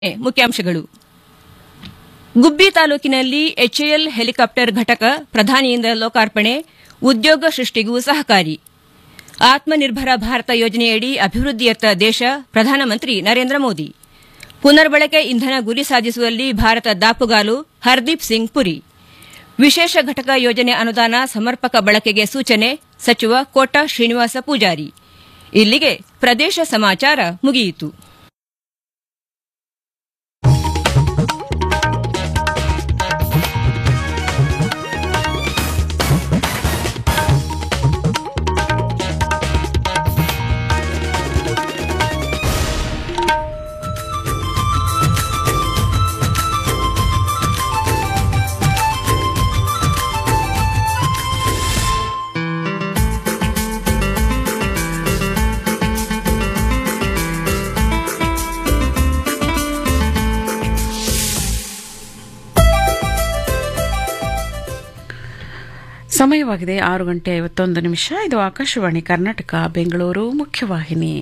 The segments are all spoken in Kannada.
ಮುಖ್ಯಾಂಶಗಳು ಗುಬ್ಬಿ ತಾಲೂಕಿನಲ್ಲಿ ಎಚ್ಎಎಲ್ ಹೆಲಿಕಾಪ್ಟರ್ ಘಟಕ ಪ್ರಧಾನಿಯಿಂದ ಲೋಕಾರ್ಪಣೆ ಉದ್ಯೋಗ ಸೃಷ್ಟಿಗೂ ಸಹಕಾರಿ ಆತ್ಮನಿರ್ಭರ ಭಾರತ ಯೋಜನೆಯಡಿ ಅಭಿವೃದ್ಧಿಯತ್ತ ದೇಶ ಪ್ರಧಾನಮಂತ್ರಿ ನರೇಂದ್ರ ಮೋದಿ ಪುನರ್ಬಳಕೆ ಇಂಧನ ಗುರಿ ಸಾಧಿಸುವಲ್ಲಿ ಭಾರತ ದಾಪುಗಾಲು ಹರ್ದೀಪ್ ಸಿಂಗ್ ಪುರಿ ವಿಶೇಷ ಘಟಕ ಯೋಜನೆ ಅನುದಾನ ಸಮರ್ಪಕ ಬಳಕೆಗೆ ಸೂಚನೆ ಸಚಿವ ಕೋಟಾ ಶ್ರೀನಿವಾಸ ಪೂಜಾರಿ ಇಲ್ಲಿಗೆ ಪ್ರದೇಶ ಸಮಾಚಾರ ಮುಗಿಯಿತು ಸಮಯವಾಗಿದೆ ಆರು ಗಂಟೆ ಐವತ್ತೊಂದು ನಿಮಿಷ ಇದು ಆಕಾಶವಾಣಿ ಕರ್ನಾಟಕ ಬೆಂಗಳೂರು ಮುಖ್ಯವಾಹಿನಿ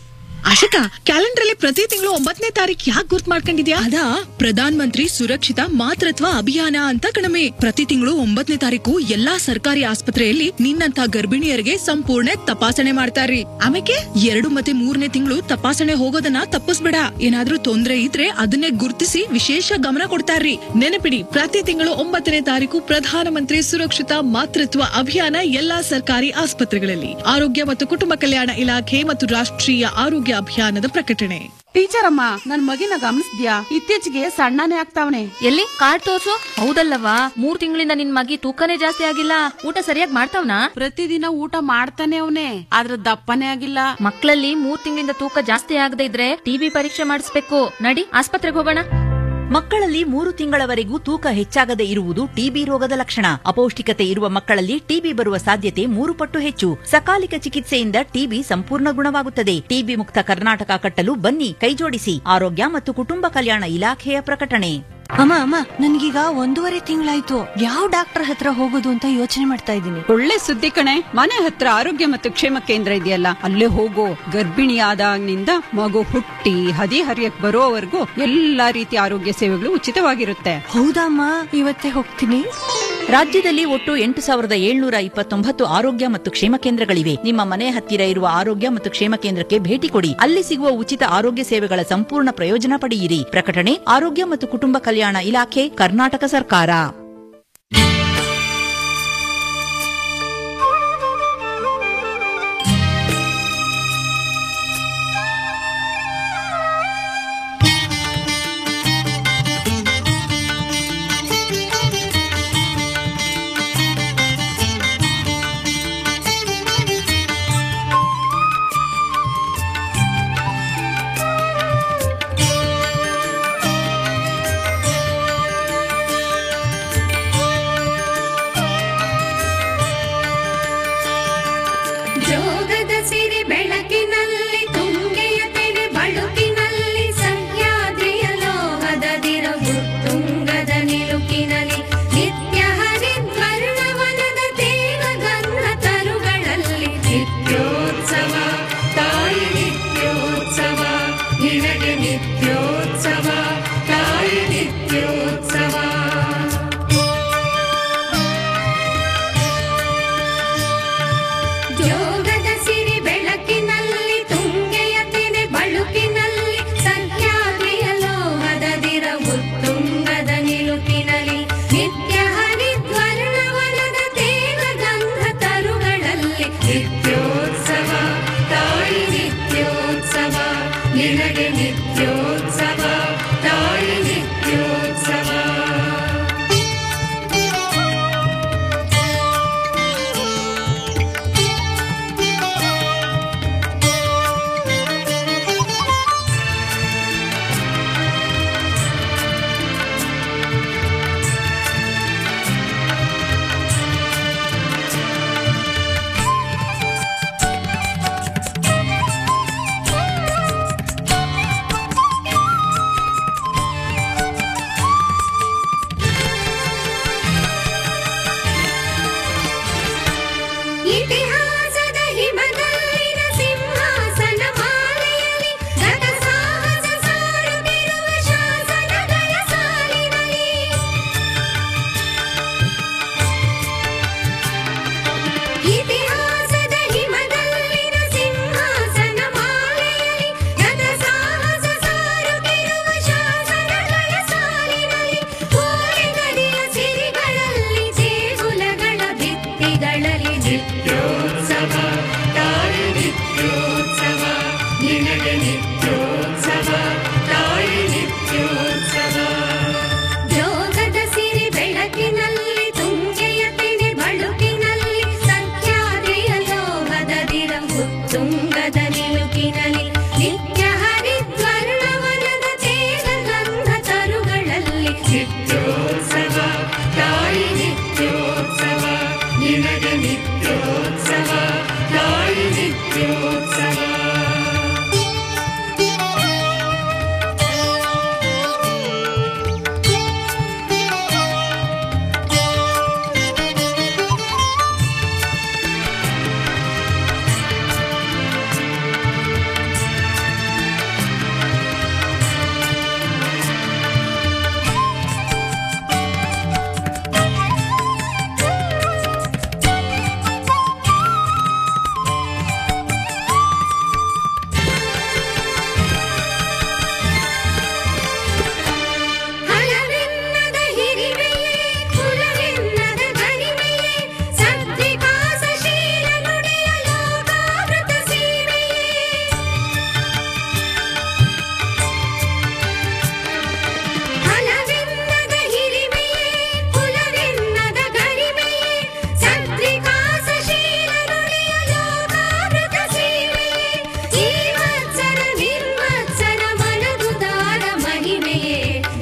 ಆಶಿಕಾ ಕ್ಯಾಲೆಂಡರ್ ಅಲ್ಲಿ ಪ್ರತಿ ತಿಂಗಳು ಒಂಬತ್ತನೇ ತಾರೀಕು ಯಾಕೆ ಗುರ್ತ್ ಮಾಡ್ಕೊಂಡಿದ್ಯಾ ಅದಾ ಪ್ರಧಾನ್ ಮಂತ್ರಿ ಸುರಕ್ಷಿತ ಮಾತೃತ್ವ ಅಭಿಯಾನ ಅಂತ ಕಣಮೆ ಪ್ರತಿ ತಿಂಗಳು ಒಂಬತ್ತನೇ ತಾರೀಕು ಎಲ್ಲಾ ಸರ್ಕಾರಿ ಆಸ್ಪತ್ರೆಯಲ್ಲಿ ನಿನ್ನಂತ ಗರ್ಭಿಣಿಯರಿಗೆ ಸಂಪೂರ್ಣ ತಪಾಸಣೆ ಮಾಡ್ತಾರ್ರಿ ಆಮೇಲೆ ಎರಡು ಮತ್ತೆ ಮೂರನೇ ತಿಂಗಳು ತಪಾಸಣೆ ಹೋಗೋದನ್ನ ತಪ್ಪಿಸ್ಬೇಡ ಏನಾದ್ರೂ ತೊಂದ್ರೆ ಇದ್ರೆ ಅದನ್ನೇ ಗುರ್ತಿಸಿ ವಿಶೇಷ ಗಮನ ಕೊಡ್ತಾರ್ರಿ ನೆನಪಿಡಿ ಪ್ರತಿ ತಿಂಗಳು ಒಂಬತ್ತನೇ ತಾರೀಕು ಪ್ರಧಾನಮಂತ್ರಿ ಸುರಕ್ಷಿತ ಮಾತೃತ್ವ ಅಭಿಯಾನ ಎಲ್ಲಾ ಸರ್ಕಾರಿ ಆಸ್ಪತ್ರೆಗಳಲ್ಲಿ ಆರೋಗ್ಯ ಮತ್ತು ಕುಟುಂಬ ಕಲ್ಯಾಣ ಇಲಾಖೆ ಮತ್ತು ರಾಷ್ಟ್ರೀಯ ಆರೋಗ್ಯ ಅಭಿಯಾನದ ಪ್ರಕಟಣೆ ಟೀಚರ್ ಅಮ್ಮ ನನ್ ಮಗಿನ ಗಮನಿಸ್ದ್ಯಾ ಇತ್ತೀಚೆಗೆ ಸಣ್ಣನೇ ಆಗ್ತಾವನೆ ಎಲ್ಲಿ ಕಾರ್ಡ್ ತೋರ್ಸು ಹೌದಲ್ಲವಾ ಮೂರ್ ತಿಂಗಳಿಂದ ನಿನ್ ಮಗಿ ತೂಕನೇ ಜಾಸ್ತಿ ಆಗಿಲ್ಲ ಊಟ ಸರಿಯಾಗಿ ಮಾಡ್ತಾವ್ನಾ ಪ್ರತಿದಿನ ಊಟ ಮಾಡ್ತಾನೆ ಅವನೇ ಆದ್ರ ದಪ್ಪನೇ ಆಗಿಲ್ಲ ಮಕ್ಕಳಲ್ಲಿ ಮೂರ್ ತಿಂಗಳಿಂದ ತೂಕ ಜಾಸ್ತಿ ಆಗದೆ ಇದ್ರೆ ಟಿಬಿ ಪರೀಕ್ಷೆ ಮಾಡಿಸ್ಬೇಕು ನಡಿ ಆಸ್ಪತ್ರೆಗೆ ಹೋಗೋಣ ಮಕ್ಕಳಲ್ಲಿ ಮೂರು ತಿಂಗಳವರೆಗೂ ತೂಕ ಹೆಚ್ಚಾಗದೆ ಇರುವುದು ಟಿಬಿ ರೋಗದ ಲಕ್ಷಣ ಅಪೌಷ್ಟಿಕತೆ ಇರುವ ಮಕ್ಕಳಲ್ಲಿ ಟಿಬಿ ಬರುವ ಸಾಧ್ಯತೆ ಮೂರು ಪಟ್ಟು ಹೆಚ್ಚು ಸಕಾಲಿಕ ಚಿಕಿತ್ಸೆಯಿಂದ ಟಿಬಿ ಸಂಪೂರ್ಣ ಗುಣವಾಗುತ್ತದೆ ಟಿಬಿ ಮುಕ್ತ ಕರ್ನಾಟಕ ಕಟ್ಟಲು ಬನ್ನಿ ಕೈಜೋಡಿಸಿ ಆರೋಗ್ಯ ಮತ್ತು ಕುಟುಂಬ ಕಲ್ಯಾಣ ಇಲಾಖೆಯ ಪ್ರಕಟಣೆ ಅಮ್ಮ ಅಮ್ಮ ನನ್ಗೀಗ ಒಂದೂವರೆ ತಿಂಗಳಾಯ್ತು ಯಾವ ಡಾಕ್ಟರ್ ಹತ್ರ ಹೋಗೋದು ಅಂತ ಯೋಚನೆ ಮಾಡ್ತಾ ಇದ್ದೀನಿ ಒಳ್ಳೆ ಸುದ್ದಿ ಕಣೆ ಮನೆ ಹತ್ರ ಆರೋಗ್ಯ ಮತ್ತು ಕ್ಷೇಮ ಕೇಂದ್ರ ಇದೆಯಲ್ಲ ಅಲ್ಲೇ ಹೋಗೋ ಗರ್ಭಿಣಿಯಾದಾಗಿನಿಂದ ಮಗು ಹುಟ್ಟಿ ಹದಿ ಹರಿಯಕ್ ಬರೋವರೆಗೂ ಎಲ್ಲಾ ರೀತಿಯ ಆರೋಗ್ಯ ಸೇವೆಗಳು ಉಚಿತವಾಗಿರುತ್ತೆ ಹೌದಮ್ಮ ಇವತ್ತೇ ಹೋಗ್ತೀನಿ ರಾಜ್ಯದಲ್ಲಿ ಒಟ್ಟು ಎಂಟು ಸಾವಿರದ ಏಳ್ನೂರ ಇಪ್ಪತ್ತೊಂಬತ್ತು ಆರೋಗ್ಯ ಮತ್ತು ಕ್ಷೇಮ ಕೇಂದ್ರಗಳಿವೆ ನಿಮ್ಮ ಮನೆ ಹತ್ತಿರ ಇರುವ ಆರೋಗ್ಯ ಮತ್ತು ಕ್ಷೇಮ ಕೇಂದ್ರಕ್ಕೆ ಭೇಟಿ ಕೊಡಿ ಅಲ್ಲಿ ಸಿಗುವ ಉಚಿತ ಆರೋಗ್ಯ ಸೇವೆಗಳ ಸಂಪೂರ್ಣ ಪ್ರಯೋಜನ ಪಡೆಯಿರಿ ಪ್ರಕಟಣೆ ಆರೋಗ್ಯ ಮತ್ತು ಕುಟುಂಬ ಕಲ್ಯಾಣ ಇಲಾಖೆ ಕರ್ನಾಟಕ ಸರ್ಕಾರ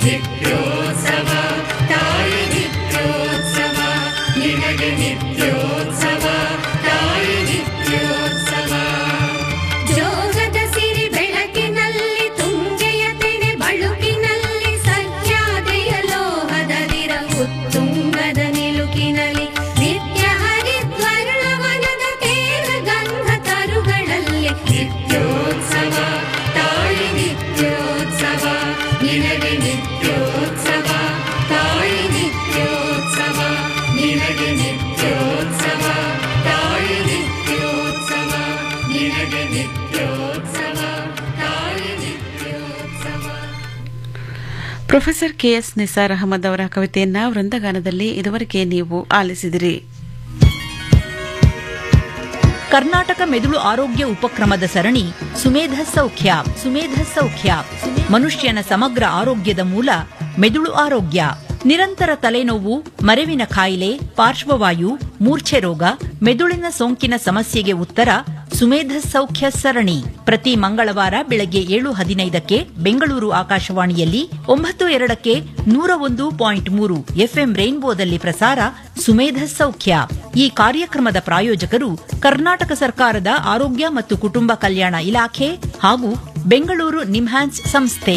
ಜೋಗದ ಸಿರಿ ಬೆಳಕಿನಲ್ಲಿ ತುಂಗೆಯ ತೆನೆ ಬಳುಕಿನಲ್ಲಿ ಸಜ್ಜಾದೆಯ ಲೋಹದದಿರ ಉತ್ತುಂಗದ ನಿಲುಕಿನಲ್ಲಿ ನಿತ್ಯ ಹರಿದ್ವರ್ಣವನದ ತೇರ ಗಂಧ ತರುಗಳಲ್ಲಿ ನಿತ್ಯೋತ್ಸವ ತಾಯಿ ನಿತ್ಯೋತ್ಸವ ನಿನಗೆ ನಿತ್ಯೋತ್ಸವ ತಾಯಿ ನಿತ್ಯೋತ್ಸವ ನಿನಗೆ ನಿತ್ಯೋತ್ಸವ ತಾಯಿ ನಿತ್ಯೋತ್ಸವ ನಿನಗೆ ನಿತ್ಯೋತ್ಸವ ತಾಯಿ ನಿತ್ಯೋತ್ಸವ ಪ್ರೊಫೆಸರ್ ಕೆಎಸ್ ನಿಸಾರ್ ಅಹಮದ್ ಅವರ ಕವಿತೆಯನ್ನ ವೃಂದಗಾನದಲ್ಲಿ ಇದುವರೆಗೆ ನೀವು ಆಲಿಸಿದಿರಿ ಕರ್ನಾಟಕ ಮೆದುಳು ಆರೋಗ್ಯ ಉಪಕ್ರಮದ ಸರಣಿ ಸುಮೇಧ ಸೌಖ್ಯ ಸುಮೇಧ ಸೌಖ್ಯ ಮನುಷ್ಯನ ಸಮಗ್ರ ಆರೋಗ್ಯದ ಮೂಲ ಮೆದುಳು ಆರೋಗ್ಯ ನಿರಂತರ ತಲೆನೋವು ಮರೆವಿನ ಕಾಯಿಲೆ ಪಾರ್ಶ್ವವಾಯು ಮೂರ್ಛೆ ರೋಗ ಮೆದುಳಿನ ಸೋಂಕಿನ ಸಮಸ್ಯೆಗೆ ಉತ್ತರ ಸುಮೇಧ ಸೌಖ್ಯ ಸರಣಿ ಪ್ರತಿ ಮಂಗಳವಾರ ಬೆಳಗ್ಗೆ ಏಳು ಹದಿನೈದಕ್ಕೆ ಬೆಂಗಳೂರು ಆಕಾಶವಾಣಿಯಲ್ಲಿ ಒಂಬತ್ತು ಎರಡಕ್ಕೆ ನೂರ ಒಂದು ಪಾಯಿಂಟ್ ಮೂರು ಎಫ್ಎಂ ರೈನ್ಬೋದಲ್ಲಿ ಪ್ರಸಾರ ಸುಮೇಧ ಸೌಖ್ಯ ಈ ಕಾರ್ಯಕ್ರಮದ ಪ್ರಾಯೋಜಕರು ಕರ್ನಾಟಕ ಸರ್ಕಾರದ ಆರೋಗ್ಯ ಮತ್ತು ಕುಟುಂಬ ಕಲ್ಯಾಣ ಇಲಾಖೆ ಹಾಗೂ ಬೆಂಗಳೂರು ನಿಮ್ಹಾನ್ಸ್ ಸಂಸ್ಥೆ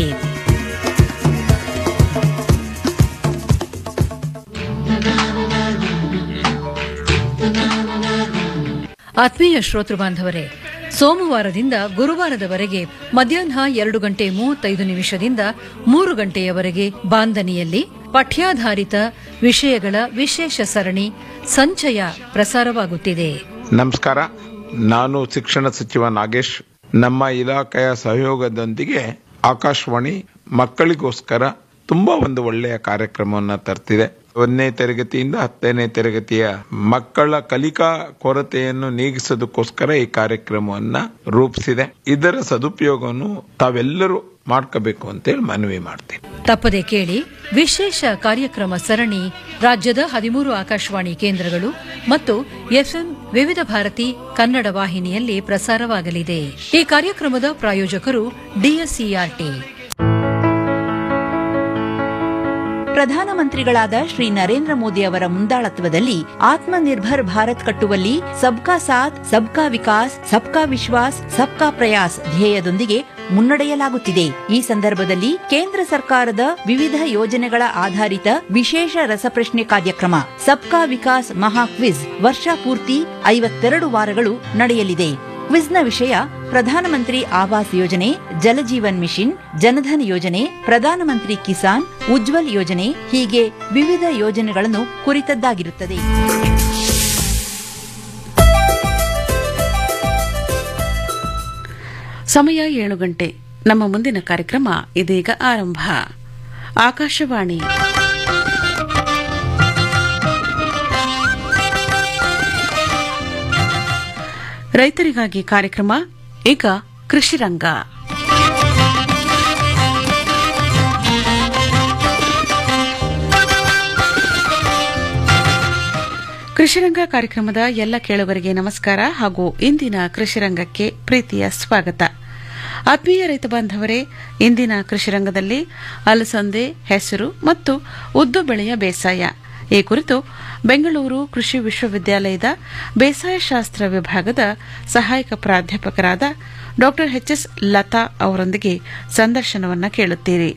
ಆತ್ಮೀಯ ಶ್ರೋತೃ ಬಾಂಧವರೇ ಸೋಮವಾರದಿಂದ ಗುರುವಾರದವರೆಗೆ ಮಧ್ಯಾಹ್ನ ಎರಡು ಗಂಟೆ ಮೂವತ್ತೈದು ನಿಮಿಷದಿಂದ ಮೂರು ಗಂಟೆಯವರೆಗೆ ಬಾಂದನಿಯಲ್ಲಿ ಪಠ್ಯಾಧಾರಿತ ವಿಷಯಗಳ ವಿಶೇಷ ಸರಣಿ ಸಂಚಯ ಪ್ರಸಾರವಾಗುತ್ತಿದೆ ನಮಸ್ಕಾರ ನಾನು ಶಿಕ್ಷಣ ಸಚಿವ ನಾಗೇಶ್ ನಮ್ಮ ಇಲಾಖೆಯ ಸಹಯೋಗದೊಂದಿಗೆ ಆಕಾಶವಾಣಿ ಮಕ್ಕಳಿಗೋಸ್ಕರ ತುಂಬಾ ಒಂದು ಒಳ್ಳೆಯ ಕಾರ್ಯಕ್ರಮವನ್ನ ತರ್ತಿದೆ ಒಂದನೇ ತರಗತಿಯಿಂದ ಹತ್ತನೇ ತರಗತಿಯ ಮಕ್ಕಳ ಕಲಿಕಾ ಕೊರತೆಯನ್ನು ನೀಗಿಸೋದಕ್ಕೋಸ್ಕರ ಈ ಕಾರ್ಯಕ್ರಮವನ್ನ ರೂಪಿಸಿದೆ ಇದರ ಸದುಪಯೋಗವನ್ನು ತಾವೆಲ್ಲರೂ ಮಾಡ್ಕೋಬೇಕು ಅಂತೇಳಿ ಮನವಿ ಮಾಡ್ತೀನಿ ತಪ್ಪದೆ ಕೇಳಿ ವಿಶೇಷ ಕಾರ್ಯಕ್ರಮ ಸರಣಿ ರಾಜ್ಯದ ಹದಿಮೂರು ಆಕಾಶವಾಣಿ ಕೇಂದ್ರಗಳು ಮತ್ತು ಎಫ್ಎಂ ವಿವಿಧ ಭಾರತಿ ಕನ್ನಡ ವಾಹಿನಿಯಲ್ಲಿ ಪ್ರಸಾರವಾಗಲಿದೆ ಈ ಕಾರ್ಯಕ್ರಮದ ಪ್ರಾಯೋಜಕರು ಡಿಎಸ್ಇಆರ್ಟಿ ಪ್ರಧಾನಮಂತ್ರಿಗಳಾದ ಶ್ರೀ ನರೇಂದ್ರ ಮೋದಿ ಅವರ ಮುಂದಾಳತ್ವದಲ್ಲಿ ಆತ್ಮನಿರ್ಭರ್ ಭಾರತ್ ಕಟ್ಟುವಲ್ಲಿ ಸಬ್ಕಾ ಸಾಥ್ ಸಬ್ಕಾ ವಿಕಾಸ್ ಸಬ್ಕಾ ವಿಶ್ವಾಸ್ ಸಬ್ಕಾ ಪ್ರಯಾಸ್ ಧ್ಯೇಯದೊಂದಿಗೆ ಮುನ್ನಡೆಯಲಾಗುತ್ತಿದೆ ಈ ಸಂದರ್ಭದಲ್ಲಿ ಕೇಂದ್ರ ಸರ್ಕಾರದ ವಿವಿಧ ಯೋಜನೆಗಳ ಆಧಾರಿತ ವಿಶೇಷ ರಸಪ್ರಶ್ನೆ ಕಾರ್ಯಕ್ರಮ ಸಬ್ಕಾ ವಿಕಾಸ್ ಮಹಾ ಕ್ವಿಜ್ ವರ್ಷ ಪೂರ್ತಿ ಐವತ್ತೆರಡು ವಾರಗಳು ನಡೆಯಲಿದೆ ಕ್ವಿಜ್ನ ವಿಷಯ ಪ್ರಧಾನಮಂತ್ರಿ ಆವಾಸ್ ಯೋಜನೆ ಜಲಜೀವನ್ ಮಿಷನ್ ಜನಧನ್ ಯೋಜನೆ ಪ್ರಧಾನಮಂತ್ರಿ ಕಿಸಾನ್ ಉಜ್ವಲ್ ಯೋಜನೆ ಹೀಗೆ ವಿವಿಧ ಯೋಜನೆಗಳನ್ನು ಕುರಿತದ್ದಾಗಿರುತ್ತದೆ ಸಮಯ ಏಳು ಗಂಟೆ ನಮ್ಮ ಮುಂದಿನ ಕಾರ್ಯಕ್ರಮ ಇದೀಗ ಆರಂಭ ಆಕಾಶವಾಣಿ ರೈತರಿಗಾಗಿ ಕಾರ್ಯಕ್ರಮ ಈಗ ಕೃಷಿರಂಗ ಕೃಷಿರಂಗ ಕಾರ್ಯಕ್ರಮದ ಎಲ್ಲ ಕೇಳುಗರಿಗೆ ನಮಸ್ಕಾರ ಹಾಗೂ ಇಂದಿನ ಕೃಷಿರಂಗಕ್ಕೆ ಪ್ರೀತಿಯ ಸ್ವಾಗತ ಆತ್ಮೀಯ ರೈತ ಬಾಂಧವರೇ ಇಂದಿನ ಕೃಷಿರಂಗದಲ್ಲಿ ಅಲಸಂದೆ ಹೆಸರು ಮತ್ತು ಉದ್ದು ಬೆಳೆಯ ಬೇಸಾಯ ಈ ಕುರಿತು ಬೆಂಗಳೂರು ಕೃಷಿ ವಿಶ್ವವಿದ್ಯಾಲಯದ ಬೇಸಾಯ ಶಾಸ್ತ್ರ ವಿಭಾಗದ ಸಹಾಯಕ ಪ್ರಾಧ್ಯಾಪಕರಾದ ಡಾ ಎಚ್ಎಸ್ ಲತಾ ಅವರೊಂದಿಗೆ ಸಂದರ್ಶನವನ್ನ ಕೇಳುತ್ತೀರಿ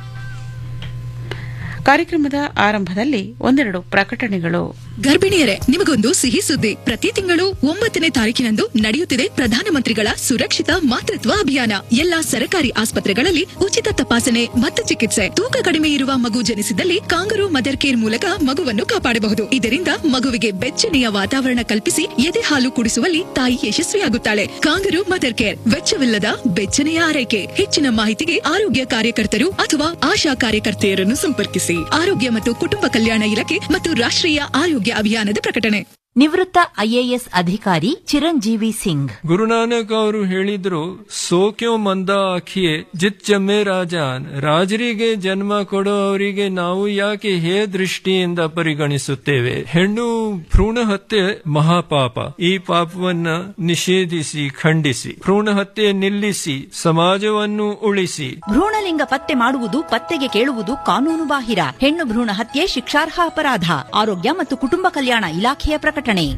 ಕಾರ್ಯಕ್ರಮದ ಆರಂಭದಲ್ಲಿ ಒಂದೆರಡು ಪ್ರಕಟಣೆಗಳು ಗರ್ಭಿಣಿಯರೇ ನಿಮಗೊಂದು ಸಿಹಿ ಸುದ್ದಿ ಪ್ರತಿ ತಿಂಗಳು ಒಂಬತ್ತನೇ ತಾರೀಕಿನಂದು ನಡೆಯುತ್ತಿದೆ ಪ್ರಧಾನಮಂತ್ರಿಗಳ ಸುರಕ್ಷಿತ ಮಾತೃತ್ವ ಅಭಿಯಾನ ಎಲ್ಲಾ ಸರ್ಕಾರಿ ಆಸ್ಪತ್ರೆಗಳಲ್ಲಿ ಉಚಿತ ತಪಾಸಣೆ ಮತ್ತು ಚಿಕಿತ್ಸೆ ತೂಕ ಕಡಿಮೆ ಇರುವ ಮಗು ಜನಿಸಿದಲ್ಲಿ ಕಾಂಗರು ಮದರ್ ಕೇರ್ ಮೂಲಕ ಮಗುವನ್ನು ಕಾಪಾಡಬಹುದು ಇದರಿಂದ ಮಗುವಿಗೆ ಬೆಚ್ಚನೆಯ ವಾತಾವರಣ ಕಲ್ಪಿಸಿ ಎದೆ ಹಾಲು ಕುಡಿಸುವಲ್ಲಿ ತಾಯಿ ಯಶಸ್ವಿಯಾಗುತ್ತಾಳೆ ಕಾಂಗರು ಮದರ್ ಕೇರ್ ವೆಚ್ಚವಿಲ್ಲದ ಬೆಚ್ಚನೆಯ ಆರೈಕೆ ಹೆಚ್ಚಿನ ಮಾಹಿತಿಗೆ ಆರೋಗ್ಯ ಕಾರ್ಯಕರ್ತರು ಅಥವಾ ಆಶಾ ಕಾರ್ಯಕರ್ತೆಯರನ್ನು ಸಂಪರ್ಕಿಸಿ ಆರೋಗ್ಯ ಮತ್ತು ಕುಟುಂಬ ಕಲ್ಯಾಣ ಇಲಾಖೆ ಮತ್ತು ರಾಷ್ಟ್ರೀಯ ಆರೋಗ್ಯ ಅಭಿಯಾನದ ಪ್ರಕಟಣೆ ನಿವೃತ್ತ ಐಎಎಸ್ ಅಧಿಕಾರಿ ಚಿರಂಜೀವಿ ಸಿಂಗ್ ಗುರುನಾನಕ್ ಅವರು ಹೇಳಿದ್ರು ಸೋಕ್ಯೋ ಮಂದ ಆಖಿಯೇ ಜಿತ್ ಜಮ್ಮೆ ರಾಜಾನ್ ರಾಜರಿಗೆ ಜನ್ಮ ಕೊಡೋ ಅವರಿಗೆ ನಾವು ಯಾಕೆ ಹೇ ದೃಷ್ಟಿಯಿಂದ ಪರಿಗಣಿಸುತ್ತೇವೆ ಹೆಣ್ಣು ಭ್ರೂಣ ಹತ್ಯೆ ಮಹಾಪಾಪ ಈ ಪಾಪವನ್ನ ನಿಷೇಧಿಸಿ ಖಂಡಿಸಿ ಭ್ರೂಣ ಹತ್ಯೆ ನಿಲ್ಲಿಸಿ ಸಮಾಜವನ್ನು ಉಳಿಸಿ ಭ್ರೂಣಲಿಂಗ ಪತ್ತೆ ಮಾಡುವುದು ಪತ್ತೆಗೆ ಕೇಳುವುದು ಕಾನೂನು ಬಾಹಿರ ಹೆಣ್ಣು ಭ್ರೂಣ ಹತ್ಯೆ ಶಿಕ್ಷಾರ್ಹ ಅಪರಾಧ ಆರೋಗ್ಯ ಮತ್ತು ಕುಟುಂಬ ಕಲ್ಯಾಣ ಇಲಾಖೆಯ ಪ್ರಕಟಣೆ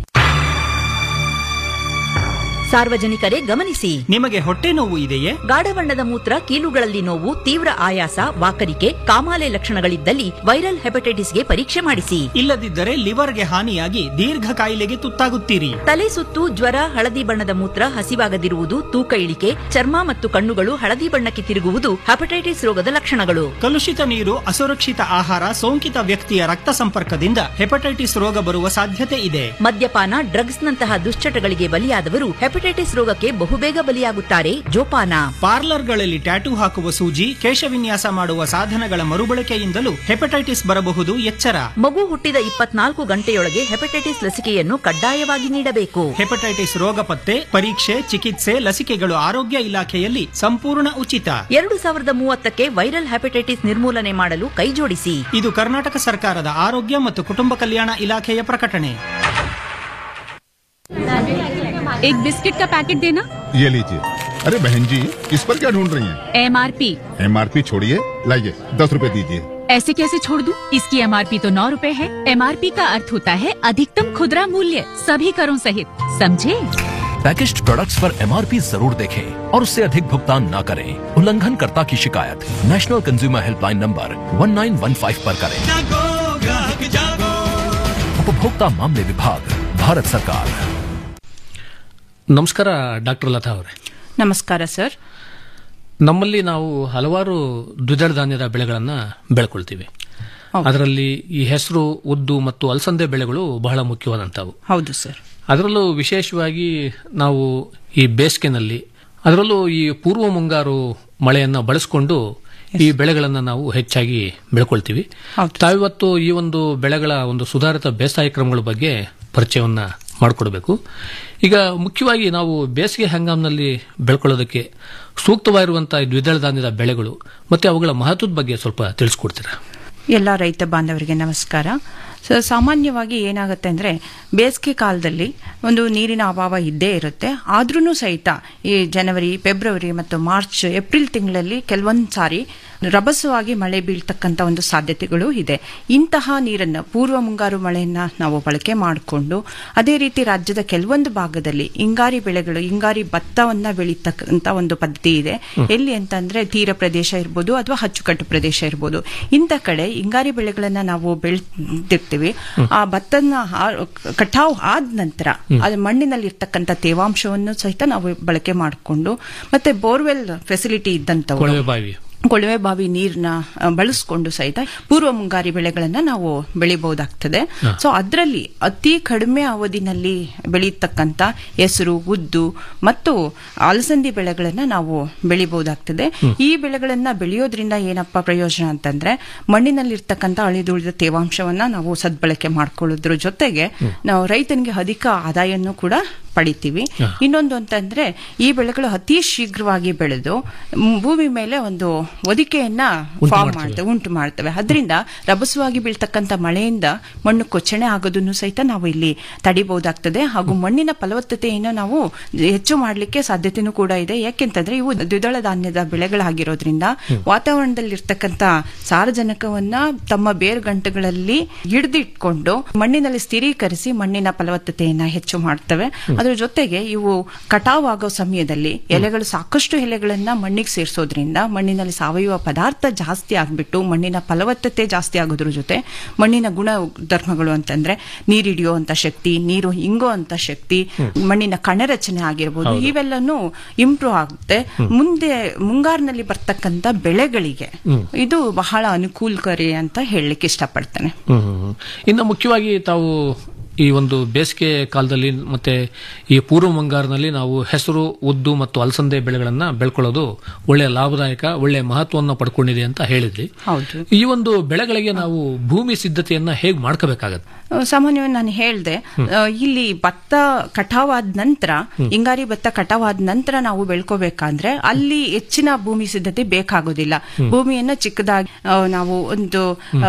ಸಾರ್ವಜನಿಕರೇ ಗಮನಿಸಿ ನಿಮಗೆ ಹೊಟ್ಟೆ ನೋವು ಇದೆಯೇ ಗಾಢ ಬಣ್ಣದ ಮೂತ್ರ ಕೀಲುಗಳಲ್ಲಿ ನೋವು ತೀವ್ರ ಆಯಾಸ ವಾಕರಿಕೆ ಕಾಮಾಲೆ ಲಕ್ಷಣಗಳಿದ್ದಲ್ಲಿ ವೈರಲ್ ಹೆಪಟೈಟಿಸ್ಗೆ ಪರೀಕ್ಷೆ ಮಾಡಿಸಿ ಇಲ್ಲದಿದ್ದರೆ ಲಿವರ್ಗೆ ಹಾನಿಯಾಗಿ ದೀರ್ಘ ಕಾಯಿಲೆಗೆ ತುತ್ತಾಗುತ್ತೀರಿ ತಲೆ ಸುತ್ತು ಜ್ವರ ಹಳದಿ ಬಣ್ಣದ ಮೂತ್ರ ಹಸಿವಾಗದಿರುವುದು ತೂಕ ಇಳಿಕೆ ಚರ್ಮ ಮತ್ತು ಕಣ್ಣುಗಳು ಹಳದಿ ಬಣ್ಣಕ್ಕೆ ತಿರುಗುವುದು ಹೆಪಟೈಟಿಸ್ ರೋಗದ ಲಕ್ಷಣಗಳು ಕಲುಷಿತ ನೀರು ಅಸುರಕ್ಷಿತ ಆಹಾರ ಸೋಂಕಿತ ವ್ಯಕ್ತಿಯ ರಕ್ತ ಸಂಪರ್ಕದಿಂದ ಹೆಪಟೈಟಿಸ್ ರೋಗ ಬರುವ ಸಾಧ್ಯತೆ ಇದೆ ಮದ್ಯಪಾನ ಡ್ರಗ್ಸ್ನಂತಹ ದುಶ್ಚಟಗಳಿಗೆ ಬಲಿಯಾದವರು ಹೆಪಟೈಟಿಸ್ ರೋಗಕ್ಕೆ ಬಹುಬೇಗ ಬಲಿಯಾಗುತ್ತಾರೆ ಜೋಪಾನ ಪಾರ್ಲರ್ಗಳಲ್ಲಿ ಟ್ಯಾಟೂ ಹಾಕುವ ಸೂಜಿ ಕೇಶವಿನ್ಯಾಸ ಮಾಡುವ ಸಾಧನಗಳ ಮರುಬಳಕೆಯಿಂದಲೂ ಹೆಪಟೈಟಿಸ್ ಬರಬಹುದು ಎಚ್ಚರ ಮಗು ಹುಟ್ಟಿದ ಇಪ್ಪತ್ನಾಲ್ಕು ಗಂಟೆಯೊಳಗೆ ಹೆಪಟೈಟಿಸ್ ಲಸಿಕೆಯನ್ನು ಕಡ್ಡಾಯವಾಗಿ ನೀಡಬೇಕು ಹೆಪಟೈಟಿಸ್ ರೋಗ ಪತ್ತೆ ಪರೀಕ್ಷೆ ಚಿಕಿತ್ಸೆ ಲಸಿಕೆಗಳು ಆರೋಗ್ಯ ಇಲಾಖೆಯಲ್ಲಿ ಸಂಪೂರ್ಣ ಉಚಿತ ಎರಡು ಸಾವಿರದ ಮೂವತ್ತಕ್ಕೆ ವೈರಲ್ ಹೆಪಟೈಟಿಸ್ ನಿರ್ಮೂಲನೆ ಮಾಡಲು ಕೈಜೋಡಿಸಿ ಇದು ಕರ್ನಾಟಕ ಸರ್ಕಾರದ ಆರೋಗ್ಯ ಮತ್ತು ಕುಟುಂಬ ಕಲ್ಯಾಣ ಇಲಾಖೆಯ ಪ್ರಕಟಣೆ एक बिस्किट का पैकेट देना ये लीजिए अरे बहन जी इस पर क्या ढूंढ रही हैं? एमआरपी एमआरपी छोड़िए लाइए दस रुपए दीजिए ऐसे कैसे छोड़ दूं? इसकी एमआरपी तो नौ रूपए है एमआरपी का अर्थ होता है अधिकतम खुदरा मूल्य सभी करों सहित समझे पैकेज्ड प्रोडक्ट्स पर एमआरपी जरूर देखें और उससे अधिक भुगतान न करें उल्लंघनकर्ता की शिकायत नेशनल कंज्यूमर हेल्पलाइन नंबर 1915 पर करें उपभोक्ता मामले विभाग भारत सरकार ನಮಸ್ಕಾರ ಡಾಕ್ಟರ್ ಲತಾ ಅವರೇ ನಮಸ್ಕಾರ ಸರ್ ನಮ್ಮಲ್ಲಿ ನಾವು ಹಲವಾರು ದ್ವಿದಳ ಧಾನ್ಯದ ಬೆಳೆಗಳನ್ನು ಬೆಳ್ಕೊಳ್ತೀವಿ ಅದರಲ್ಲಿ ಈ ಹೆಸರು ಉದ್ದು ಮತ್ತು ಅಲಸಂದೆ ಬೆಳೆಗಳು ಬಹಳ ಮುಖ್ಯವಾದಂಥವು ಹೌದು ಸರ್ ಅದರಲ್ಲೂ ವಿಶೇಷವಾಗಿ ನಾವು ಈ ಬೇಸಿಗೆನಲ್ಲಿ ಅದರಲ್ಲೂ ಈ ಪೂರ್ವ ಮುಂಗಾರು ಮಳೆಯನ್ನು ಬಳಸಿಕೊಂಡು ಈ ಬೆಳೆಗಳನ್ನು ನಾವು ಹೆಚ್ಚಾಗಿ ಬೆಳ್ಕೊಳ್ತೀವಿ ತಾವಿವತ್ತು ಈ ಒಂದು ಬೆಳೆಗಳ ಒಂದು ಸುಧಾರಿತ ಬೇಸಾಯ ಕ್ರಮಗಳ ಬಗ್ಗೆ ಪರಿಚಯವನ್ನ ಮಾಡಿಕೊಡ್ಬೇಕು ಈಗ ಮುಖ್ಯವಾಗಿ ನಾವು ಬೇಸಿಗೆ ಹಂಗಾಮಿನಲ್ಲಿ ಬೆಳ್ಕೊಳ್ಳೋದಕ್ಕೆ ಸೂಕ್ತವಾಗಿರುವಂತಹ ಈ ದ್ವಿದಳ ಧಾನ್ಯದ ಬೆಳೆಗಳು ಮತ್ತೆ ಅವುಗಳ ಮಹತ್ವದ ಬಗ್ಗೆ ಸ್ವಲ್ಪ ತಿಳಿಸ್ಕೊಡ್ತೀರಾ ಎಲ್ಲ ರೈತ ಬಾಂಧವರಿಗೆ ನಮಸ್ಕಾರ ಸೊ ಸಾಮಾನ್ಯವಾಗಿ ಏನಾಗುತ್ತೆ ಅಂದರೆ ಬೇಸಿಗೆ ಕಾಲದಲ್ಲಿ ಒಂದು ನೀರಿನ ಅಭಾವ ಇದ್ದೇ ಇರುತ್ತೆ ಆದ್ರೂ ಸಹಿತ ಈ ಜನವರಿ ಫೆಬ್ರವರಿ ಮತ್ತು ಮಾರ್ಚ್ ಏಪ್ರಿಲ್ ತಿಂಗಳಲ್ಲಿ ಕೆಲವೊಂದು ಸಾರಿ ರಭಸವಾಗಿ ಮಳೆ ಬೀಳ್ತಕ್ಕಂಥ ಒಂದು ಸಾಧ್ಯತೆಗಳು ಇದೆ ಇಂತಹ ನೀರನ್ನು ಪೂರ್ವ ಮುಂಗಾರು ಮಳೆಯನ್ನು ನಾವು ಬಳಕೆ ಮಾಡಿಕೊಂಡು ಅದೇ ರೀತಿ ರಾಜ್ಯದ ಕೆಲವೊಂದು ಭಾಗದಲ್ಲಿ ಹಿಂಗಾರಿ ಬೆಳೆಗಳು ಹಿಂಗಾರಿ ಭತ್ತವನ್ನ ಬೆಳೀತಕ್ಕಂಥ ಒಂದು ಪದ್ಧತಿ ಇದೆ ಎಲ್ಲಿ ಅಂತಂದ್ರೆ ತೀರ ಪ್ರದೇಶ ಇರ್ಬೋದು ಅಥವಾ ಅಚ್ಚುಕಟ್ಟು ಪ್ರದೇಶ ಇರ್ಬೋದು ಇಂಥ ಕಡೆ ಹಿಂಗಾರಿ ಬೆಳೆಗಳನ್ನ ನಾವು ಬೆಳೆದಿರ್ತೀವಿ ಆ ಭತ್ತನ ಕಟಾವ್ ಆದ ನಂತರ ಅದು ಮಣ್ಣಿನಲ್ಲಿ ಇರ್ತಕ್ಕಂಥ ತೇವಾಂಶವನ್ನು ಸಹಿತ ನಾವು ಬಳಕೆ ಮಾಡಿಕೊಂಡು ಮತ್ತೆ ಬೋರ್ವೆಲ್ ಫೆಸಿಲಿಟಿ ಇದ್ದಂಥವು ಕೊಳವೆ ಬಾವಿ ಕೊಳವೆ ಬಾವಿ ನೀರನ್ನ ಬಳಸ್ಕೊಂಡು ಸಹಿತ ಪೂರ್ವ ಮುಂಗಾರಿ ಬೆಳೆಗಳನ್ನ ನಾವು ಬೆಳಿಬಹುದಾಗ್ತದೆ ಸೊ ಅದರಲ್ಲಿ ಅತಿ ಕಡಿಮೆ ಅವಧಿನಲ್ಲಿ ಬೆಳೆಯತಕ್ಕಂತ ಹೆಸರು ಉದ್ದು ಮತ್ತು ಅಲಸಂದಿ ಬೆಳೆಗಳನ್ನ ನಾವು ಬೆಳಿಬಹುದಾಗ್ತದೆ ಈ ಬೆಳೆಗಳನ್ನ ಬೆಳೆಯೋದ್ರಿಂದ ಏನಪ್ಪಾ ಪ್ರಯೋಜನ ಅಂತಂದ್ರೆ ಮಣ್ಣಿನಲ್ಲಿರ್ತಕ್ಕಂಥ ಅಳಿದುಳಿದ ತೇವಾಂಶವನ್ನ ನಾವು ಸದ್ಬಳಕೆ ಮಾಡ್ಕೊಳ್ಳೋದ್ರ ಜೊತೆಗೆ ನಾವು ರೈತನಿಗೆ ಅಧಿಕ ಆದಾಯವನ್ನು ಕೂಡ ಪಡಿತೀವಿ ಇನ್ನೊಂದು ಅಂತಂದ್ರೆ ಈ ಬೆಳೆಗಳು ಅತಿ ಶೀಘ್ರವಾಗಿ ಬೆಳೆದು ಭೂಮಿ ಮೇಲೆ ಒಂದು ಒದಿಕೆಯನ್ನ ಫಾರ್ಮ್ ಮಾಡ್ತವೆ ಉಂಟು ಮಾಡ್ತವೆ ಅದರಿಂದ ರಭಸವಾಗಿ ಬೀಳ್ತಕ್ಕಂಥ ಮಳೆಯಿಂದ ಮಣ್ಣು ಕೊಚ್ಚಣೆ ಆಗೋದನ್ನು ಸಹಿತ ನಾವು ಇಲ್ಲಿ ತಡಿಬಹುದಾಗ್ತದೆ ಹಾಗೂ ಮಣ್ಣಿನ ಫಲವತ್ತತೆಯನ್ನು ನಾವು ಹೆಚ್ಚು ಮಾಡಲಿಕ್ಕೆ ಸಾಧ್ಯತೆನೂ ಕೂಡ ಇದೆ ಯಾಕೆಂತಂದ್ರೆ ಇವು ದ್ವಿದಳ ಧಾನ್ಯದ ಬೆಳೆಗಳಾಗಿರೋದ್ರಿಂದ ವಾತಾವರಣದಲ್ಲಿರ್ತಕ್ಕಂಥ ಸಾರಜನಕವನ್ನ ತಮ್ಮ ಬೇರುಗಂಟುಗಳಲ್ಲಿ ಹಿಡಿದಿಟ್ಕೊಂಡು ಮಣ್ಣಿನಲ್ಲಿ ಸ್ಥಿರೀಕರಿಸಿ ಮಣ್ಣಿನ ಫಲವತ್ತತೆಯನ್ನ ಹೆಚ್ಚು ಮಾಡ್ತವೆ ಅದರ ಜೊತೆಗೆ ಇವು ಕಟಾವ್ ಆಗೋ ಸಮಯದಲ್ಲಿ ಎಲೆಗಳು ಸಾಕಷ್ಟು ಎಲೆಗಳನ್ನ ಮಣ್ಣಿಗೆ ಸೇರಿಸೋದ್ರಿಂದ ಮಣ್ಣಿನಲ್ಲಿ ಸಾವಯವ ಪದಾರ್ಥ ಜಾಸ್ತಿ ಆಗ್ಬಿಟ್ಟು ಮಣ್ಣಿನ ಫಲವತ್ತತೆ ಜಾಸ್ತಿ ಆಗೋದ್ರ ಜೊತೆ ಮಣ್ಣಿನ ಗುಣ ಧರ್ಮಗಳು ಅಂತಂದ್ರೆ ನೀರಿಡಿಯುವಂತ ಶಕ್ತಿ ನೀರು ಹಿಂಗುವಂತ ಶಕ್ತಿ ಮಣ್ಣಿನ ಕಣರಚನೆ ಆಗಿರ್ಬೋದು ಇವೆಲ್ಲನೂ ಇಂಪ್ರೂವ್ ಆಗುತ್ತೆ ಮುಂದೆ ಮುಂಗಾರಿನಲ್ಲಿ ಬರ್ತಕ್ಕಂಥ ಬೆಳೆಗಳಿಗೆ ಇದು ಬಹಳ ಅನುಕೂಲಕಾರಿ ಅಂತ ಹೇಳಲಿಕ್ಕೆ ಇಷ್ಟಪಡ್ತೇನೆ ಇನ್ನು ಮುಖ್ಯವಾಗಿ ತಾವು ಈ ಒಂದು ಬೇಸಿಗೆ ಕಾಲದಲ್ಲಿ ಮತ್ತೆ ಈ ಪೂರ್ವ ಮುಂಗಾರಿನಲ್ಲಿ ನಾವು ಹೆಸರು ಉದ್ದು ಮತ್ತು ಅಲಸಂದೆ ಬೆಳೆಗಳನ್ನ ಬೆಳ್ಕೊಳ್ಳೋದು ಒಳ್ಳೆಯ ಲಾಭದಾಯಕ ಒಳ್ಳೆಯ ಮಹತ್ವವನ್ನು ಪಡ್ಕೊಂಡಿದೆ ಅಂತ ಹೇಳಿದ್ರಿ ಹೌದು ಈ ಒಂದು ಬೆಳೆಗಳಿಗೆ ನಾವು ಭೂಮಿ ಸಿದ್ಧತೆಯನ್ನ ಹೇಗೆ ಮಾಡ್ಕೋಬೇಕಾಗತ್ತೆ ಆ, ಸಾಮಾನ್ಯವಾಗಿ ನಾನು ಹೇಳ್ದೆ ಆ, ಇಲ್ಲಿ ಭತ್ತ ಕಟಾವಾದ ನಂತರ ಹಿಂಗಾರಿ ಭತ್ತ ಕಟಾವಾದ ನಂತರ ನಾವು ಬೆಳ್ಕೋಬೇಕಂದ್ರೆ ಅಲ್ಲಿ ಹೆಚ್ಚಿನ ಭೂಮಿ ಸಿದ್ಧತೆ ಬೇಕಾಗೋದಿಲ್ಲ ಭೂಮಿಯನ್ನ ಚಿಕ್ಕದಾಗಿ ಆ, ನಾವು ಒಂದು ಆ,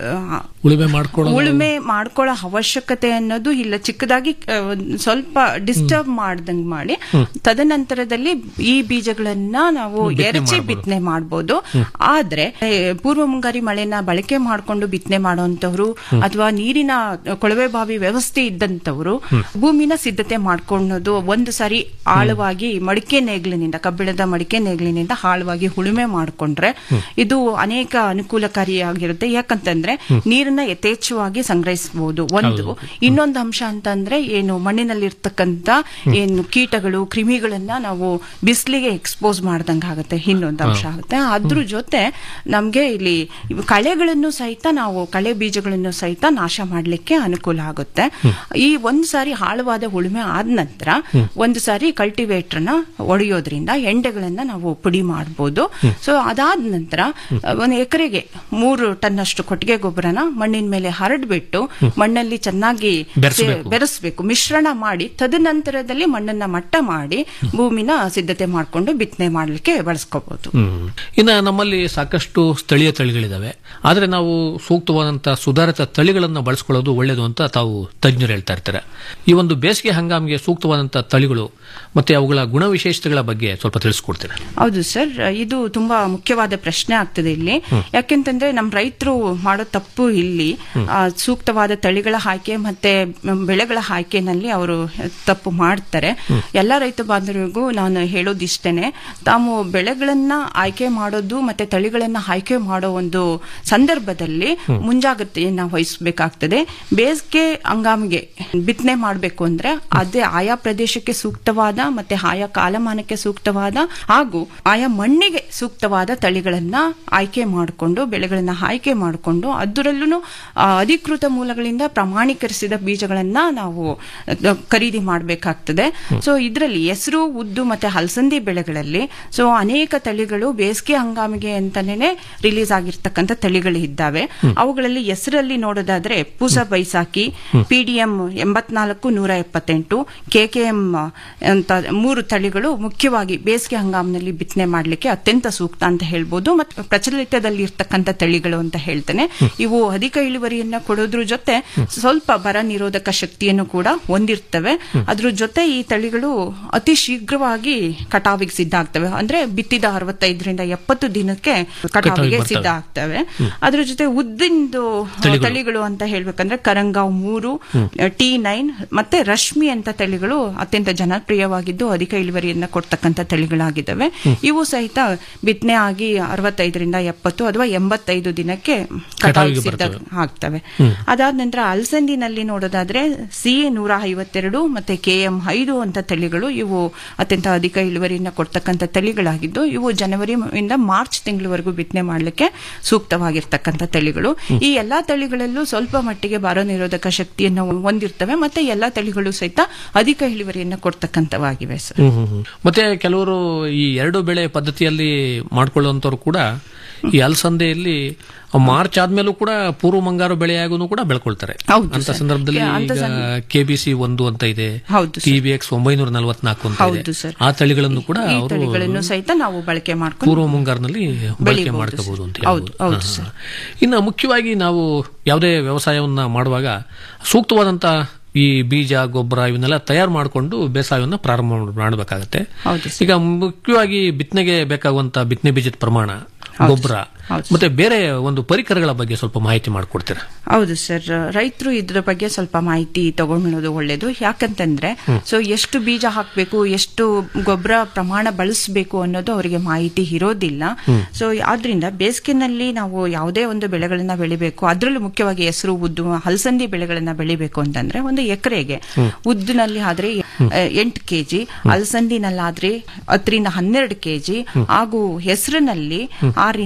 ಉಳುಮೆ ಮಾಡ್ಕೊಳ್ಳೋ ಉಳುಮೆ ಮಾಡ್ಕೊಳ್ಳೋ ಅವಶ್ಯಕತೆ ಅನ್ನೋದು ಇಲ್ಲ ಚಿಕ್ಕದಾಗಿ ಆ, ಒಂದ್ ಸ್ವಲ್ಪ ಡಿಸ್ಟರ್ಬ್ ಮಾಡ್ದಂಗ್ ಮಾಡಿ ತದನಂತರದಲ್ಲಿ ಈ ಬೀಜಗಳನ್ನ ನಾವು ಬಿತ್ತನೆ ಎರಚಿ ಮಾಡ್ಬೋದು. ಬಿತ್ತನೆ ಮಾಡಬಹುದು ಆದ್ರೆ ಏ, ಪೂರ್ವ ಮುಂಗಾರಿ ಮಳೆನ ಬಳಕೆ ಮಾಡ್ಕೊಂಡು ಬಿತ್ತನೆ ಮಾಡುವಂತವ್ರು ಅಥವಾ ನೀರಿನ ಕೊಳವೆ ಬಾವಿ ವ್ಯವಸ್ಥೆ ಇದ್ದಂತವ್ರು ಭೂಮಿನ ಸಿದ್ಧತೆ ಮಾಡ್ಕೊಳ್ಳೋದು ಒಂದು ಸಾರಿ ಆಳವಾಗಿ ಮಡಿಕೆ ನೇಗ್ಲಿನಿಂದ ಕಬ್ಬಿಣದ ಮಡಿಕೆ ನೇಗ್ಲಿನಿಂದ ಆಳವಾಗಿ ಉಳುಮೆ ಮಾಡ್ಕೊಂಡ್ರೆ ಇದು ಅನೇಕ ಅನುಕೂಲಕಾರಿಯಾಗಿರುತ್ತೆ ಯಾಕಂತಂದ್ರೆ ನೀರನ್ನ ಯಥೇಚ್ಛವಾಗಿ ಸಂಗ್ರಹಿಸಬಹುದು ಒಂದು ಇನ್ನೊಂದು ಅಂಶ ಅಂತಂದ್ರೆ ಏನು ಮಣ್ಣಿನಲ್ಲಿರ್ತಕ್ಕಂತ ಏನು ಕೀಟಗಳು ಕ್ರಿಮಿಗಳನ್ನ ನಾವು ಬಿಸಿಲಿಗೆ ಎಕ್ಸ್ಪೋಸ್ ಮಾಡ್ದಂಗ ಆಗುತ್ತೆ ಇನ್ನೊಂದು ಅಂಶ ಆಗುತ್ತೆ ಅದ್ರ ಜೊತೆ ನಮ್ಗೆ ಇಲ್ಲಿ ಇವು ಕಳೆಗಳನ್ನು ಸಹಿತ ನಾವು ಕಳೆ ಬೀಜಗಳನ್ನು ಸಹಿತ ನಾಶ ಮಾಡ್ಲಿಕ್ಕೆ ಅನುಕೂಲ ಆಗುತ್ತೆ ಈ ಒಂದ್ ಸಾರಿ ಆಳವಾದ ಉಳುಮೆ ಆದ ನಂತರ ಒಂದು ಸಾರಿ ಕಲ್ಟಿವೇಟರ್ನ ಒಡೆಯೋದ್ರಿಂದ ಎಂಡೆಗಳನ್ನ ನಾವು ಪುಡಿ ಮಾಡಬಹುದು ಸೊ ಅದಾದ ನಂತರ ಒಂದು ಎಕರೆಗೆ ಮೂರು ಟನ್ ಅಷ್ಟು ಕೊಟ್ಟಿಗೆ ಗೊಬ್ಬರನ ಮಣ್ಣಿನ ಮೇಲೆ ಹರಡ್ಬಿಟ್ಟು ಮಣ್ಣಲ್ಲಿ ಚೆನ್ನಾಗಿ ಬೆರೆಸ್ಬೇಕು. ಬೆರೆಸ್ಬೇಕು ಮಿಶ್ರಣ ಮಾಡಿ ತದನಂತರದಲ್ಲಿ ಮಣ್ಣನ್ನ ಮಟ್ಟ ಮಾಡಿ ಭೂಮಿನ ಸಿದ್ಧತೆ ಮಾಡ್ಕೊಂಡು ಬಿತ್ತನೆ ಮಾಡ್ಲಿಕ್ಕೆ ಬಳಸ್ಕೋಬಹುದು ಹ್ಮ್. ಇನ್ನ ನಮ್ಮಲ್ಲಿ ಸಾಕಷ್ಟು ಸ್ಥಳೀಯ ತಳಿಗಳಿದಾವೆ ಆದ್ರೆ ನಾವು ಸೂಕ್ತವಾದಂತಹ ಸುಧಾರಿತ ತಳಿಗಳನ್ನ ಬಳಸ್ಕೊಳ್ಳೋದು ಒಳ್ಳೆಯದು ಅಂತ ತಾವು ತಜ್ಞರು ಹೇಳ್ತಾ ಇರ್ತಾರೆ ಈ ಒಂದು ಬೇಸಿಗೆ ಹಂಗಾಮಿಗೆ ಸೂಕ್ತವಾದಂತಹ ತಳಿಗಳು ಮತ್ತೆ ಅವುಗಳ ಗುಣವಿಶೇಷತೆಗಳ ಬಗ್ಗೆ ಸ್ವಲ್ಪ ತಿಳಿಸ್ಕೊಡ್ತೀರಾ ಹೌದು ಸರ್ ಇದು ತುಂಬಾ ಮುಖ್ಯವಾದ ಪ್ರಶ್ನೆ ಆಗ್ತದೆ ಇಲ್ಲಿ ಯಾಕೆಂತಂದ್ರೆ ನಮ್ಮ ರೈತರು ಮಾಡೋ ತಪ್ಪು ಇಲ್ಲಿ ಆ, ಸೂಕ್ತವಾದ ತಳಿಗಳ ಆಯ್ಕೆ ಮತ್ತೆ ಮ್, ಬೆಳೆಗಳ ಆಯ್ಕೆನಲ್ಲಿ ಅವರು ತಪ್ಪು ಮಾಡ್ತಾರೆ ಎಲ್ಲ ರೈತ ಬಾಂಧವರಿಗೂ ನಾನು ಹೇಳೋದಿಷ್ಟೇನೆ ತಾವು ಬೆಳೆಗಳನ್ನ ಆಯ್ಕೆ ಮಾಡೋದು ಮತ್ತೆ ತಳಿಗಳನ್ನ ಆಯ್ಕೆ ಮಾಡೋ ಒಂದು ಸಂದರ್ಭದಲ್ಲಿ ಮುಂಜಾಗ್ರತೆಯನ್ನ ವಹಿಸಬೇಕಾಗ್ತದೆ ಬೇಸಿಗೆ ಹಂಗಾಮಿಗೆ ಬಿತ್ತನೆ ಮಾಡಬೇಕು ಅಂದ್ರೆ ಅದೇ ಆಯಾ ಪ್ರದೇಶಕ್ಕೆ ಸೂಕ್ತವಾದ ಮತ್ತೆ ಆಯಾ ಕಾಲಮಾನಕ್ಕೆ ಸೂಕ್ತವಾದ ಹಾಗೂ ಆಯಾ ಮಣ್ಣಿಗೆ ಸೂಕ್ತವಾದ ತಳಿಗಳನ್ನ ಆಯ್ಕೆ ಮಾಡಿಕೊಂಡು ಬೆಳೆಗಳನ್ನ ಆಯ್ಕೆ ಮಾಡಿಕೊಂಡು ಅದರಲ್ಲೂ ಅಧಿಕೃತ ಮೂಲಗಳಿಂದ ಪ್ರಮಾಣೀಕರಿಸಿದ ಬೀಜಗಳನ್ನ ನಾವು ಅಹ್, ಖರೀದಿ ಮಾಡಬೇಕಾಗ್ತದೆ ಸೊ ಇದರಲ್ಲಿ ಹೆಸರು ಉದ್ದು ಮತ್ತೆ ಹಲಸಂದಿ ಬೆಳೆಗಳಲ್ಲಿ ಸೊ ಅನೇಕ ತಳಿಗಳು ಬೇಸಿಗೆ ಹಂಗಾಮಿಗೆ ಅಂತಾನೆ ರಿಲೀಸ್ ಆಗಿರ್ತಕ್ಕಂಥ ತಳಿಗಳು ಇದ್ದಾವೆ ಅವುಗಳಲ್ಲಿ ಹೆಸರಲ್ಲಿ ನೋಡೋದಾದ್ರೆ ಪೂಸ ಬೈಸಾಕಿ ಪಿಡಿಎಂ ಎಂಬತ್ನಾಲ್ಕು ನೂರ ಎಪ್ಪತ್ತೆಂಟು ಕೆಕೆಎಂ ಅಂತ ಮೂರು ತಳಿಗಳು ಮುಖ್ಯವಾಗಿ ಬೇಸಿಗೆ ಹಂಗಾಮಿನಲ್ಲಿ ಬಿತ್ತನೆ ಮಾಡಲಿಕ್ಕೆ ಅತ್ಯಂತ ಸೂಕ್ತ ಅಂತ ಹೇಳ್ಬೋದು ಮತ್ತು ಪ್ರಚಲಿತದಲ್ಲಿ ಇರ್ತಕ್ಕಂಥ ತಳಿಗಳು ಅಂತ ಹೇಳ್ತೇನೆ ಇವು ಅಧಿಕ ಇಳುವರಿಯನ್ನ ಕೊಡೋದ್ರ ಜೊತೆ ಸ್ವಲ್ಪ ಬರ ನಿರೋಧಕ ಶಕ್ತಿಯನ್ನು ಕೂಡ ಹೊಂದಿರ್ತವೆ ಅದ್ರ ಜೊತೆ ಈ ತಳಿಗಳು ಅತಿ ಶೀಘ್ರವಾಗಿ ಕಟಾವಿಗೆ ಸಿದ್ಧ ಆಗ್ತವೆ ಅಂದ್ರೆ ಬಿತ್ತಿದ ಅರವತ್ತೈದರಿಂದ ಎಪ್ಪತ್ತು ದಿನಕ್ಕೆ ಕಟಾವಿಗೆ ಬರ್ತವೆ. ಸಿದ್ಧ ಆಗ್ತವೆ ಅದ್ರ ಜೊತೆ ಉದ್ದಿಂದು ತಳಿಗಳು. ತಳಿಗಳು ಅಂತ ಹೇಳ್ಬೇಕಂದ್ರೆ ಕರಂಗಾವ್ ಮೂರು ಟಿ ನೈನ್ ಮತ್ತೆ ರಶ್ಮಿ ಅಂತ ತಳಿಗಳು ಅತ್ಯಂತ ಜನಪ್ರಿಯವಾಗಿದ್ದು ಅಧಿಕ ಇಳುವರಿಯನ್ನ ಕೊಡ್ತಕ್ಕಂಥ ತಳಿಗಳಾಗಿದ್ದಾವೆ ಇವು ಸಹಿತ ಬಿತ್ತನೆ ಆಗಿ ಅರವತ್ತೈದರಿಂದ ಎಪ್ಪತ್ತು ಅಥವಾ ಎಂಬತ್ತೈದು ದಿನಕ್ಕೆ ಕಟಾವಿಗೆ ಕಟಾವಿಗೆ ಸಿದ್ಧ ಬರ್ತವೆ. ಆಗ್ತವೆ ಹ್ಮ್. ಅದಾದ ನಂತರ ಅಲಸಂದಿನಲ್ಲಿ ನೋಡೋದಾದ್ರೆ ಸಿ ನೂರ ಐವತ್ತೆರಡು ಮತ್ತೆ ಕೆ ಎಂ ಐದು ಅಂತ ತಳಿಗಳು ಇವು ಅತ್ಯಂತ ಅಧಿಕ ಇಳುವರಿಯನ್ನ ಕೊಡ್ತಕ್ಕಂಥ ತಳಿಗಳಾಗಿದ್ದು ಇವು ಜನವರಿ ಇಂದ ಮಾರ್ಚ್ ತಿಂಗಳವರೆಗೂ ಬಿತ್ತನೆ ಮಾಡಲಿಕ್ಕೆ ಸೂಕ್ತವಾಗಿರ್ತಕ್ಕಂಥ ತಳಿಗಳು ಈ ಎಲ್ಲಾ ತಳಿಗಳಲ್ಲೂ ಸ್ವಲ್ಪ ಮಟ್ಟಿಗೆ ಬರ ನಿರೋಧಕ ಶಕ್ತಿಯನ್ನು ಹೊಂದಿರ್ತವೆ ಮತ್ತೆ ಎಲ್ಲಾ ತಳಿಗಳು ಸಹಿತ ಅಧಿಕ ಇಳುವರಿಯನ್ನ ಕೊಡ್ತಕ್ಕಂಥವಾಗಿವೆ ಸರ್ ಹ್ಮ್, ಹ್ಮ್, ಹ್ಮ್. ಮತ್ತೆ ಕೆಲವರು ಈ ಎರಡು ಬೆಳೆ ಪದ್ಧತಿಯಲ್ಲಿ ಮಾಡ್ಕೊಳ್ಳುವಂತವ್ರು ಕೂಡ ಈ ಅಲಸಂದೆಯಲ್ಲಿ ಮಾರ್ಚ್ ಆದ್ಮೇಲೂ ಕೂಡ ಪೂರ್ವ ಮುಂಗಾರು ಬೆಳೆಯಾಗೂ ಕೂಡ ಬೆಳ್ಕೊಳ್ತಾರೆ ಹೌದು ಅಂತ ಸರ್. ಸಂದರ್ಭದಲ್ಲಿ ಅಂತ ಈಗ ಸಂದ- ಕೆಬಿಸಿ ಒಂದು ಅಂತ ಇದೆ ಹೌದು ಟಿ ಬಿ ಎಕ್ಸ್ ಒಂಬೈನೂರ ನಲವತ್ನಾಲ್ಕು ಅಂತ ಇದೆ ಹೌದು ಸರ್. ಆ ತಳಿಗಳನ್ನು ಕೂಡ ಈ ಅವರು ತಳಿಗಳನ್ನು ಸಹಿತ ನಾವು ಬಳಕೆ ಮಾಡ್ಕೊಂಡು ಪೂರ್ವ ಮುಂಗಾರಿನಲ್ಲಿ ಬಳಕೆ ಬೆಳಿಬಹುದು ಮಾಡ್ಕೋಬಹುದು ಅಂತ ಸರ್. ಹೌದು, ಹೇಳ್ಬೋದು. ಹೌದು ಹಾ, ಸರ್. ಹಾ. ಇನ್ನು ಮುಖ್ಯವಾಗಿ ನಾವು ಯಾವುದೇ ವ್ಯವಸಾಯವನ್ನ ಮಾಡುವಾಗ ಸೂಕ್ತವಾದಂತ ಈ ಬೀಜ ಗೊಬ್ಬರ ಇವನ್ನೆಲ್ಲ ತಯಾರು ಮಾಡಿಕೊಂಡು ಬೇಸಾಯವನ್ನ ಪ್ರಾರಂಭ ಮಾಡಬೇಕಾಗತ್ತೆ ಹೌದು ಈಗ ಮುಖ್ಯವಾಗಿ ಬಿತ್ತನೆಗೆ ಬೇಕಾಗುವಂತ ಬಿತ್ತನೆ ಬೀಜದ ಪ್ರಮಾಣ ಗೊಬ್ಬರ ಮತ್ತೆ ಬೇರೆ ಒಂದು ಪರಿಕರಗಳ ಬಗ್ಗೆ ಸ್ವಲ್ಪ ಮಾಹಿತಿ ಮಾಡಿಕೊಡ್ತೀರಾ ಹೌದು ಸರ್ ರೈತರು ಇದ್ರ ಬಗ್ಗೆ ಸ್ವಲ್ಪ ಮಾಹಿತಿ ತಗೊಂಡೋದು ಒಳ್ಳೇದು ಯಾಕಂತಂದ್ರೆ ಸೊ ಎಷ್ಟು ಬೀಜ ಹಾಕಬೇಕು ಎಷ್ಟು ಗೊಬ್ಬರ ಪ್ರಮಾಣ ಬಳಸಬೇಕು ಅನ್ನೋದು ಅವರಿಗೆ ಮಾಹಿತಿ ಇರೋದಿಲ್ಲ ಸೊ ಆದ್ರಿಂದ ಬೇಸಿಗೆನಲ್ಲಿ ನಾವು ಯಾವುದೇ ಒಂದು ಬೆಳೆಗಳನ್ನ ಬೆಳಿಬೇಕು ಅದರಲ್ಲೂ ಮುಖ್ಯವಾಗಿ ಹೆಸರು ಉದ್ದು ಹಲಸಂದಿ ಬೆಳೆಗಳನ್ನ ಬೆಳಿಬೇಕು ಅಂತಂದ್ರೆ ಒಂದು ಎಕರೆಗೆ ಉದ್ದಿನಲ್ಲಿ ಆದ್ರೆ ಎಂಟು ಕೆಜಿ ಅಲಸಂದಿನಲ್ಲಾದ್ರೆ ಹತ್ತರಿಂದ ಹನ್ನೆರಡು ಕೆಜಿ ಹಾಗೂ ಹೆಸರಿನಲ್ಲಿ ಆರರಿಂದ ಎಂಟು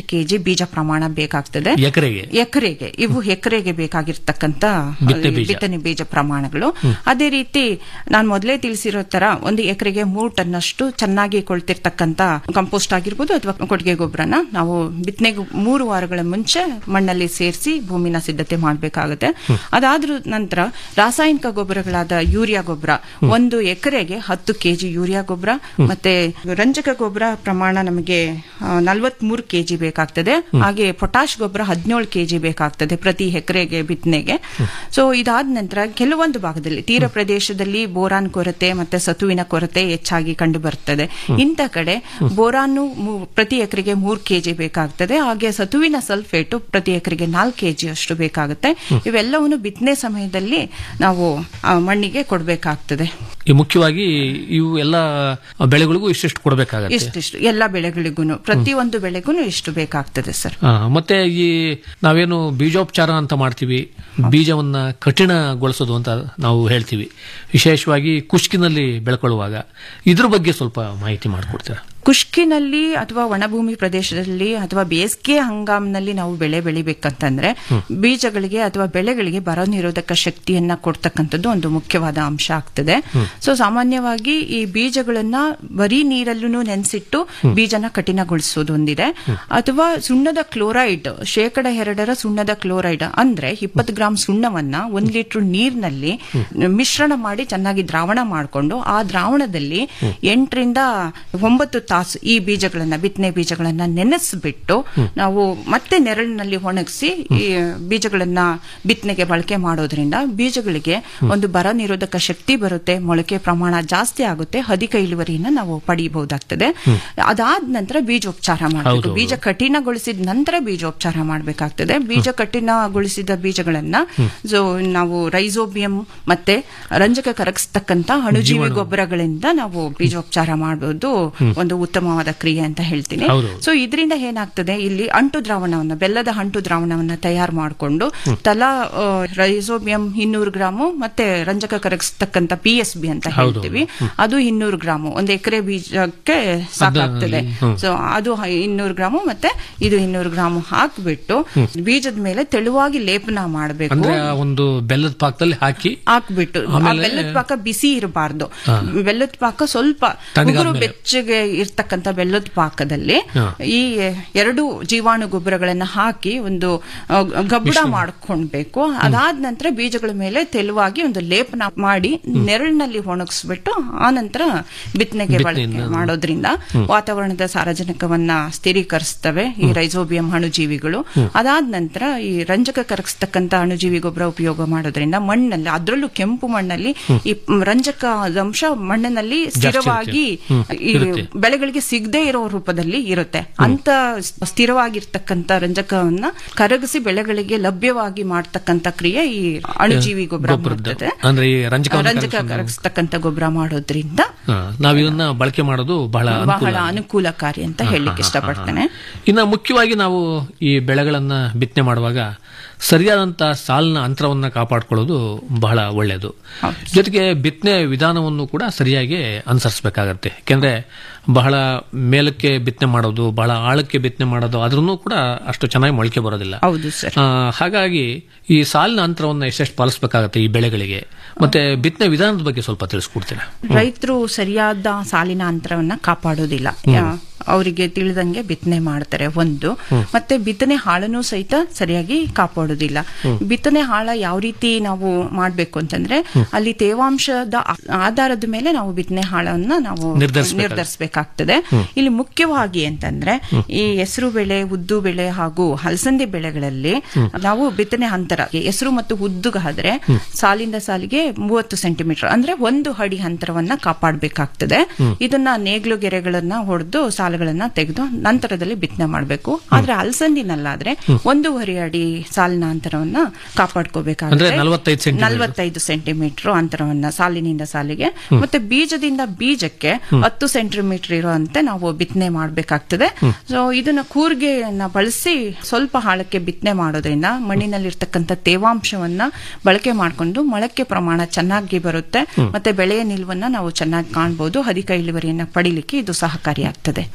ಕೆಜಿ ಬೀಜ ಪ್ರಮಾಣ ಬೇಕಾಗ್ತದೆ ಎಕರೆಗೆ ಎಕರೆಗೆ ಇವು ಎಕರೆಗೆ ಬೇಕಾಗಿರ್ತಕ್ಕಂತ ಬಿತ್ತನೆ ಬೀಜ. ಬಿತ್ತನೆ ಬೀಜ ಪ್ರಮಾಣಗಳು ಅದೇ ರೀತಿ ನಾನು ಮೊದಲೇ ತಿಳಿಸಿರೋ ತರ ಒಂದು ಎಕರೆಗೆ ಮೂರು ಟನ್ನಷ್ಟು ಚೆನ್ನಾಗಿ ಕೊಳ್ತಿರ್ತಕ್ಕಂತ ಕಂಪೋಸ್ಟ್ ಆಗಿರ್ಬೋದು ಅಥವಾ ಕೊಟ್ಟಿಗೆ ಗೊಬ್ಬರನ ನಾವು ಬಿತ್ತನೆಗೆ ಮೂರು ವಾರಗಳ ಮುಂಚೆ ಮಣ್ಣಲ್ಲಿ ಸೇರಿಸಿ ಭೂಮಿನ ಸಿದ್ಧತೆ ಮಾಡಬೇಕಾಗುತ್ತೆ ಅದಾದ್ರ ನಂತರ ರಾಸಾಯನಿಕ ಗೊಬ್ಬರಗಳಾದ ಯೂರಿಯಾ ಗೊಬ್ಬರ ಒಂದು ಎಕರೆಗೆ ಹತ್ತು ಕೆಜಿ ಯೂರಿಯಾ ಗೊಬ್ಬರ ಮತ್ತೆ ರಂಜಕ ಗೊಬ್ಬರ ಪ್ರಮಾಣ ನಮಗೆ ನಲವತ್ಮೂರು ಕೆಜಿ ಬೇಕಾಗ್ತದೆ ಹಾಗೆ ಪೊಟಾಶ್ ಗೊಬ್ಬರ ಹದಿನೇಳು ಕೆಜಿ ಬೇಕಾಗ್ತದೆ ಪ್ರತಿ ಎಕರೆಗೆ ಬಿತ್ತನೆಗೆ ಸೊ ಇದಾದ ನಂತರ ಕೆಲವೊಂದು ಭಾಗದಲ್ಲಿ ತೀರ ಪ್ರದೇಶದಲ್ಲಿ ಬೋರಾನ್ ಕೊರತೆ ಮತ್ತೆ ಸತುವಿನ ಕೊರತೆ ಹೆಚ್ಚಾಗಿ ಕಂಡು ಬರ್ತದೆ ಇಂಥ ಕಡೆ ಬೋರಾನು ಮೂ- ಪ್ರತಿ ಎಕರೆಗೆ ಮೂರು ಕೆಜಿ ಬೇಕಾಗ್ತದೆ ಹಾಗೆ ಸತುವಿನ ಸಲ್ಫೇಟು ಪ್ರತಿ ಎಕರೆಗೆ ನಾಲ್ಕು ಕೆಜಿ ಅಷ್ಟು ಬೇಕಾಗುತ್ತೆ ಇವೆಲ್ಲವನ್ನು ಬಿತ್ತನೆ ಸಮಯದಲ್ಲಿ ನಾವು ಆ ಮಣ್ಣಿಗೆ ಕೊಡಬೇಕಾಗ್ತದೆ ಈ ಮುಖ್ಯವಾಗಿ ಇವು ಎಲ್ಲ ಬೆಳೆಗಳಿಗೂ ಇಷ್ಟಿಷ್ಟು ಕೊಡಬೇಕಾಗತ್ತೆ ಇಷ್ಟಿಷ್ಟು ಎಲ್ಲ ಬೆಳೆಗಳಿಗೂ ಪ್ರತಿಯೊಂದು ಬೆಳೆಗೂ ಇಷ್ಟು ಬೇಕಾಗ್ತದೆ ಸರ್ ಆ, ಮತ್ತೆ ಈ ನಾವೇನು ಬೀಜೋಪಚಾರ ಅಂತ ಮಾಡ್ತೀವಿ ಬೀಜವನ್ನ ಕಠಿಣಗೊಳಿಸೋದು ಅಂತ ನಾವು ಹೇಳ್ತೀವಿ ವಿಶೇಷವಾಗಿ ಕುಷ್ಕಿನಲ್ಲಿ ಬೆಳ್ಕೊಳ್ಳುವಾಗ ಇದ್ರ ಬಗ್ಗೆ ಸ್ವಲ್ಪ ಮಾಹಿತಿ ಮಾಡಿಕೊಡ್ತೀರಾ ಕುಷ್ಕಿನಲ್ಲಿ ಅಥವಾ ಒಣಭೂಮಿ ಪ್ರದೇಶದಲ್ಲಿ ಅಥವಾ ಬೇಸಿಗೆ ಹಂಗಾಮಿನಲ್ಲಿ ನಾವು ಬೆಳೆ ಬೆಳಿಬೇಕಂತಂದ್ರೆ ಬೀಜಗಳಿಗೆ ಅಥವಾ ಬೆಳೆಗಳಿಗೆ ಬರ ನಿರೋಧಕ ಶಕ್ತಿಯನ್ನ ಕೊಡ್ತಕ್ಕಂಥದ್ದು ಒಂದು ಮುಖ್ಯವಾದ ಅಂಶ ಆಗ್ತದೆ ಸೊ ಸಾಮಾನ್ಯವಾಗಿ ಈ ಬೀಜಗಳನ್ನ ಬರೀ ನೀರಲ್ಲೂ ನೆನೆಸಿಟ್ಟು ಬೀಜನ ಕಠಿಣಗೊಳಿಸೋದು ಒಂದಿದೆ ಅಥವಾ ಸುಣ್ಣದ ಕ್ಲೋರೈಡ್ ಶೇಕಡ ಎರಡರ ಸುಣ್ಣದ ಕ್ಲೋರೈಡ್ ಅಂದ್ರೆ ಇಪ್ಪತ್ತು ಗ್ರಾಂ ಸುಣ್ಣವನ್ನ ಒಂದ್ ಲೀಟರ್ ನೀರಿನಲ್ಲಿ ಮಿಶ್ರಣ ಮಾಡಿ ಚೆನ್ನಾಗಿ ದ್ರಾವಣ ಮಾಡಿಕೊಂಡು ಆ ದ್ರಾವಣದಲ್ಲಿ ಎಂಟರಿಂದ ಒಂಬತ್ತು ತಾಸು ಈ ಬೀಜಗಳನ್ನ ಬಿತ್ತನೆ ಬೀಜಗಳನ್ನ ನೆನೆಸ್ಬಿಟ್ಟು ನಾವು ಮತ್ತೆ ನೆರಳಿನಲ್ಲಿ ಒಣಗಿಸಿ ಈ ಬೀಜಗಳನ್ನ ಬಿತ್ತನೆಗೆ ಬಳಕೆ ಮಾಡೋದ್ರಿಂದ ಬೀಜಗಳಿಗೆ ಒಂದು ಬರ ನಿರೋಧಕ ಶಕ್ತಿ ಬರುತ್ತೆ ಮೊಳಕೆ ಪ್ರಮಾಣ ಜಾಸ್ತಿ ಆಗುತ್ತೆ ಅಧಿಕ ಇಳುವರಿಯನ್ನ ನಾವು ಪಡೆಯಬಹುದಾಗ್ತದೆ ಅದಾದ ನಂತರ ಬೀಜೋಪಚಾರ ಮಾಡಬೇಕು ಹೌದು. ಬೀಜ ಕಠಿಣಗೊಳಿಸಿದ ನಂತರ ಬೀಜೋಪಚಾರ ಮಾಡಬೇಕಾಗ್ತದೆ ಬೀಜ ಕಠಿಣಗೊಳಿಸಿದ ಬೀಜಗಳನ್ನ ಸೊ ನಾವು ರೈಸೋಬಿಯಂ ಮತ್ತೆ ರಂಜಕ ಕರಗಿಸ್ತಕ್ಕಂತ ಅಣುಜೀವಿ ಜೀವಾಣು. ಗೊಬ್ಬರಗಳಿಂದ ನಾವು ಬೀಜೋಪಚಾರ ಮಾಡೋದು ಒಂದು ಉತ್ತಮವಾದ ಕ್ರಿಯೆ ಅಂತ ಹೇಳ್ತೀನಿ ಹೌದು. ಸೊ ಇದರಿಂದ ಏನಾಗ್ತದೆ ಇಲ್ಲಿ ಅಂಟು ದ್ರಾವಣವನ್ನ ಬೆಲ್ಲದ ಅಂಟು ದ್ರಾವಣವನ್ನ ತಯಾರು ಮಾಡಿಕೊಂಡು ತಲಾ ಆ, ರೈಸೋಬಿಯಂ ಇನ್ನೂರು ಗ್ರಾಮು ಮತ್ತೆ ರಂಜಕ ಕರಗಿಸ್ತಕ್ಕಂತ ಪಿ ಎಸ್ ಬಿ ಅಂತ ಹೌದು. ಹೇಳ್ತೀವಿ ಅದು ಇನ್ನೂರು ಗ್ರಾಮು ಒಂದು ಎಕರೆ ಬೀಜಕ್ಕೆ ಸಾಕಾಗ್ತದೆ ಹ್ಮ್. ಸೊ ಅದು ಇನ್ನೂರು ಗ್ರಾಮು ಮತ್ತೆ ಇದು ಇನ್ನೂರು ಗ್ರಾಮು ಹಾಕ್ಬಿಟ್ಟು ಬೀಜದ ಮೇಲೆ ತೆಳುವಾಗಿ ಲೇಪನ ಮಾಡಬೇಕು ಅಂದ್ರೆ ಆ ಒಂದು ಬೆಲ್ಲದ ಪಾಕದಲ್ಲಿ ಹಾಕಿ ಹಾಕ್ಬಿಟ್ಟು ಆ ಆಮೇಲೆ- ಬೆಲ್ಲದ ಪಾಕ ಬಿಸಿ ಇರಬಾರ್ದು ಹಾ. ಬೆಲ್ಲದ ಪಾಕ ಸ್ವಲ್ಪ ತಣ್ಣಗಾದ್ಮೇಲೆ. ಉಗುರು ಬೆಚ್ಚಗೆ ಇರ್ತಕ್ಕಂಥ ಬೆಲ್ಲದ ಪಾಕದಲ್ಲಿ ಹಾ. ಈ ಎರಡು ಜೀವಾಣು ಗೊಬ್ಬರಗಳನ್ನ ಹಾಕಿ ಒಂದು ಆ, ಗಬ್ಬಡ ಮಾಡ್ಕೊಳ್ಬೇಕು ಅದಾದ ನಂತರ ಬೀಜಗಳ ಮೇಲೆ ತೆಳುವಾಗಿ ಒಂದು ಲೇಪನ ಮಾಡಿ ನೆರಳಿನಲ್ಲಿ ಒಣಗಿಸ್ಬಿಟ್ಟು ಆ ನಂತರ ಬಿತ್ತನೆಗೆ ಬಳಕೆ ಬಿತ್ತನೆಯಿಂದ- ಮಾಡೋದ್ರಿಂದ ವಾತಾವರಣದ ಸಾರಜನಕವನ್ನ ಸ್ಥಿರೀಕರಿಸ್ತವೆ ಈ ರೈಸೋಬಿಯಂ ಅಣುಜೀವಿಗಳು ಅದಾದ ನಂತರ ಈ ರಂಜಕ ಕರಗಿಸ್ತಕ್ಕಂತ ಅಣುಜೀವಿ ಗೊಬ್ಬರ ಉಪಯೋಗ ಮಾಡೋದ್ರಿಂದ ಮಣ್ಣಲ್ಲಿ ಅದರಲ್ಲೂ ಕೆಂಪು ಮಣ್ಣಲ್ಲಿ ಈ ರಂಜಕ ಅಂಶ ಮಣ್ಣಿನಲ್ಲಿ ಸ್ಥಿರವಾಗಿ ಹ್ಮ್, ಈ ಇರುತ್ತೆ. ಬೆಳೆಗಳಿಗೆ ಸಿಗದೆ ಇರೋ ರೂಪದಲ್ಲಿ ಇರುತ್ತೆ ಅಂತ ಸ್ಥಿರವಾಗಿರ್ತಕ್ಕಂತ ರಂಜಕವನ್ನ ಕರಗಿಸಿ ಬೆಳೆಗಳಿಗೆ ಲಭ್ಯವಾಗಿ ಮಾಡ್ತಕ್ಕಂತ ಕ್ರಿಯೆ ಈ ಅಣುಜೀವಿ ಗೊಬ್ಬರ ಗೊಬ್ಬರದ್ದು. ಮಾಡ್ತದೆ ಅಂದ್ರೆ ಈ ರಂಜಕವನ್ನ ರಂಜಕ ಕರಗಿಸೋದು. ಕರಗಿಸ್ತಕ್ಕಂತ ಗೊಬ್ಬರ ಮಾಡೋದ್ರಿಂದ ಹಾ, ನಾವು ಇದನ್ನ ಬಳಕೆ ಮಾಡೋದು ಬಹಳ ಅನುಕೂಲ ಬಹಳ ಅನುಕೂಲಕಾರಿ ಅಂತ ಹೇಳಲಿಕ್ಕೆ ಇಷ್ಟಪಡ್ತೇನೆ ಇನ್ನು ಮುಖ್ಯವಾಗಿ ನಾವು ಈ ಬೆಳೆಗಳನ್ನ ಬಿತ್ತನೆ ಮಾಡುವಾಗ ಸರಿಯಾದಂತ ಸಾಲಿನ ಅಂತರವನ್ನ ಕಾಪಾಡ್ಕೊಳ್ಳೋದು ಬಹಳ ಒಳ್ಳೆಯದು ಜೊತೆಗೆ ಬಿತ್ತನೆ ವಿಧಾನವನ್ನು ಕೂಡ ಸರಿಯಾಗಿ ಅನುಸರಿಸಬೇಕಾಗತ್ತೆ ಯಾಕೆಂದ್ರೆ ಬಹಳ ಮೇಲಕ್ಕೆ ಬಿತ್ತನೆ ಮಾಡೋದು ಬಹಳ ಆಳಕ್ಕೆ ಬಿತ್ತನೆ ಮಾಡೋದು ಅದ್ರೂ ಕೂಡ ಅಷ್ಟು ಚೆನ್ನಾಗಿ ಮೊಳಕೆ ಬರೋದಿಲ್ಲ ಹೌದು ಸರ್ ಆ, ಹಾಗಾಗಿ ಈ ಸಾಲಿನ ಅಂತರವನ್ನ ಎಷ್ಟೆಷ್ಟು ಪಾಲಿಸಬೇಕಾಗತ್ತೆ ಈ ಬೆಳೆಗಳಿಗೆ ಮತ್ತೆ ಬಿತ್ತನೆ ವಿಧಾನದ ಬಗ್ಗೆ ಸ್ವಲ್ಪ ತಿಳಿಸ್ಕೊಡ್ತೀರಾ ರೈತರು ಸರಿಯಾದ ಸಾಲಿನ ಅಂತರವನ್ನ ಕಾಪಾಡೋದಿಲ್ಲ ಯಾ- ಅವರಿಗೆ ತಿಳಿದಂಗೆ ಬಿತ್ತನೆ ಮಾಡ್ತಾರೆ ಒಂದು ಮತ್ತೆ ಬಿತ್ತನೆ ಹಾಳನ್ನು ಸಹಿತ ಸರಿಯಾಗಿ ಕಾಪಾಡೋದಿಲ್ಲ ಬಿತ್ತನೆ ಹಾಳ ಯಾವ ರೀತಿ ನಾವು ಮಾಡ್ಬೇಕು ಅಂತಂದ್ರೆ ಅಲ್ಲಿ ತೇವಾಂಶದ ಆ- ಆಧಾರದ ಮೇಲೆ ನಾವು ಬಿತ್ತನೆ ಹಾಳನ್ನ ನಾವು ನಿರ್ಧರಿಸ್ಬೇಕಾಗುತ್ತೆ. ನಿರ್ಧರಿಸಬೇಕಾಗ್ತದೆ ಇಲ್ಲಿ ಮುಖ್ಯವಾಗಿ ಅಂತಂದ್ರೆ ಈ ಹೆಸರು ಬೆಳೆ ಉದ್ದು ಬೆಳೆ ಹಾಗೂ ಹಲಸಂದೆ ಬೆಳೆಗಳಲ್ಲಿ ನಾವು ಬಿತ್ತನೆ ಅಂತರ ಹೆಸರು ಮತ್ತು ಉದ್ದುಗಾದ್ರೆ ಸಾಲಿಂದ ಸಾಲಿಗೆ ಮೂವತ್ತು ಸೆಂಟಿಮೀಟರ್ ಅಂದ್ರೆ ಒಂದು ಅಡಿ ಅಂತರವನ್ನ ಕಾಪಾಡಬೇಕಾಗ್ತದೆ ಇದನ್ನ ನೇಗ್ಲು ಗೆರೆಗಳನ್ನ ಹೊಡೆದು ಸಾಲುಗಳನ್ನ ತೆಗೆದು ನಂತರದಲ್ಲಿ ಬಿತ್ತನೆ ಮಾಡಬೇಕು ಆದ್ರೆ ಅಲಸಂದಿನಲ್ಲಾದ್ರೆ ಒಂದೂವರೆ ಅಡಿ ಸಾಲಿನ ಅಂತರವನ್ನ ಕಾಪಾಡ್ಕೋಬೇಕಾಗುತ್ತೆ ಅಂದ್ರೆ 45 ಸೆಂಟಿಮೀಟರ್. ನಲವತ್ತೈದು ಸೆಂಟಿಮೀಟರ್ ಅಂತರವನ್ನ ಸಾಲಿನಿಂದ ಸಾಲಿಗೆ ಮತ್ತೆ ಬೀಜದಿಂದ ಬೀಜಕ್ಕೆ ಹತ್ತು ಸೆಂಟಿಮೀಟರ್ ಇರುವಂತೆ ನಾವು ಬಿತ್ತನೆ ಮಾಡಬೇಕಾಗ್ತದೆ ಸೊ ಇದನ್ನ ಕೂರ್ಗೆಯನ್ನ ಬಳಸಿ ಸ್ವಲ್ಪ ಆಳಕ್ಕೆ ಬಿತ್ತನೆ ಮಾಡೋದ್ರಿಂದ ಮಣ್ಣಿನಲ್ಲಿರ್ತಕ್ಕಂಥ ತೇವಾಂಶವನ್ನ ಬಳಕೆ ಮಾಡಿಕೊಂಡು ಮೊಳಕೆ ಪ್ರಮಾಣ ಚೆನ್ನಾಗಿ ಬರುತ್ತೆ ಮತ್ತೆ ಬೆಳೆಯ ನಿಲ್ವನ್ನ ನಾವು ಚೆನ್ನಾಗಿ ಕಾಣಬಹುದು ಅಧಿಕ ಇಳುವರಿಯನ್ನ ಪಡಿಲಿಕ್ಕೆ ಇದು ಸಹಕಾರಿಯಾಗ್ತದೆ ಆ,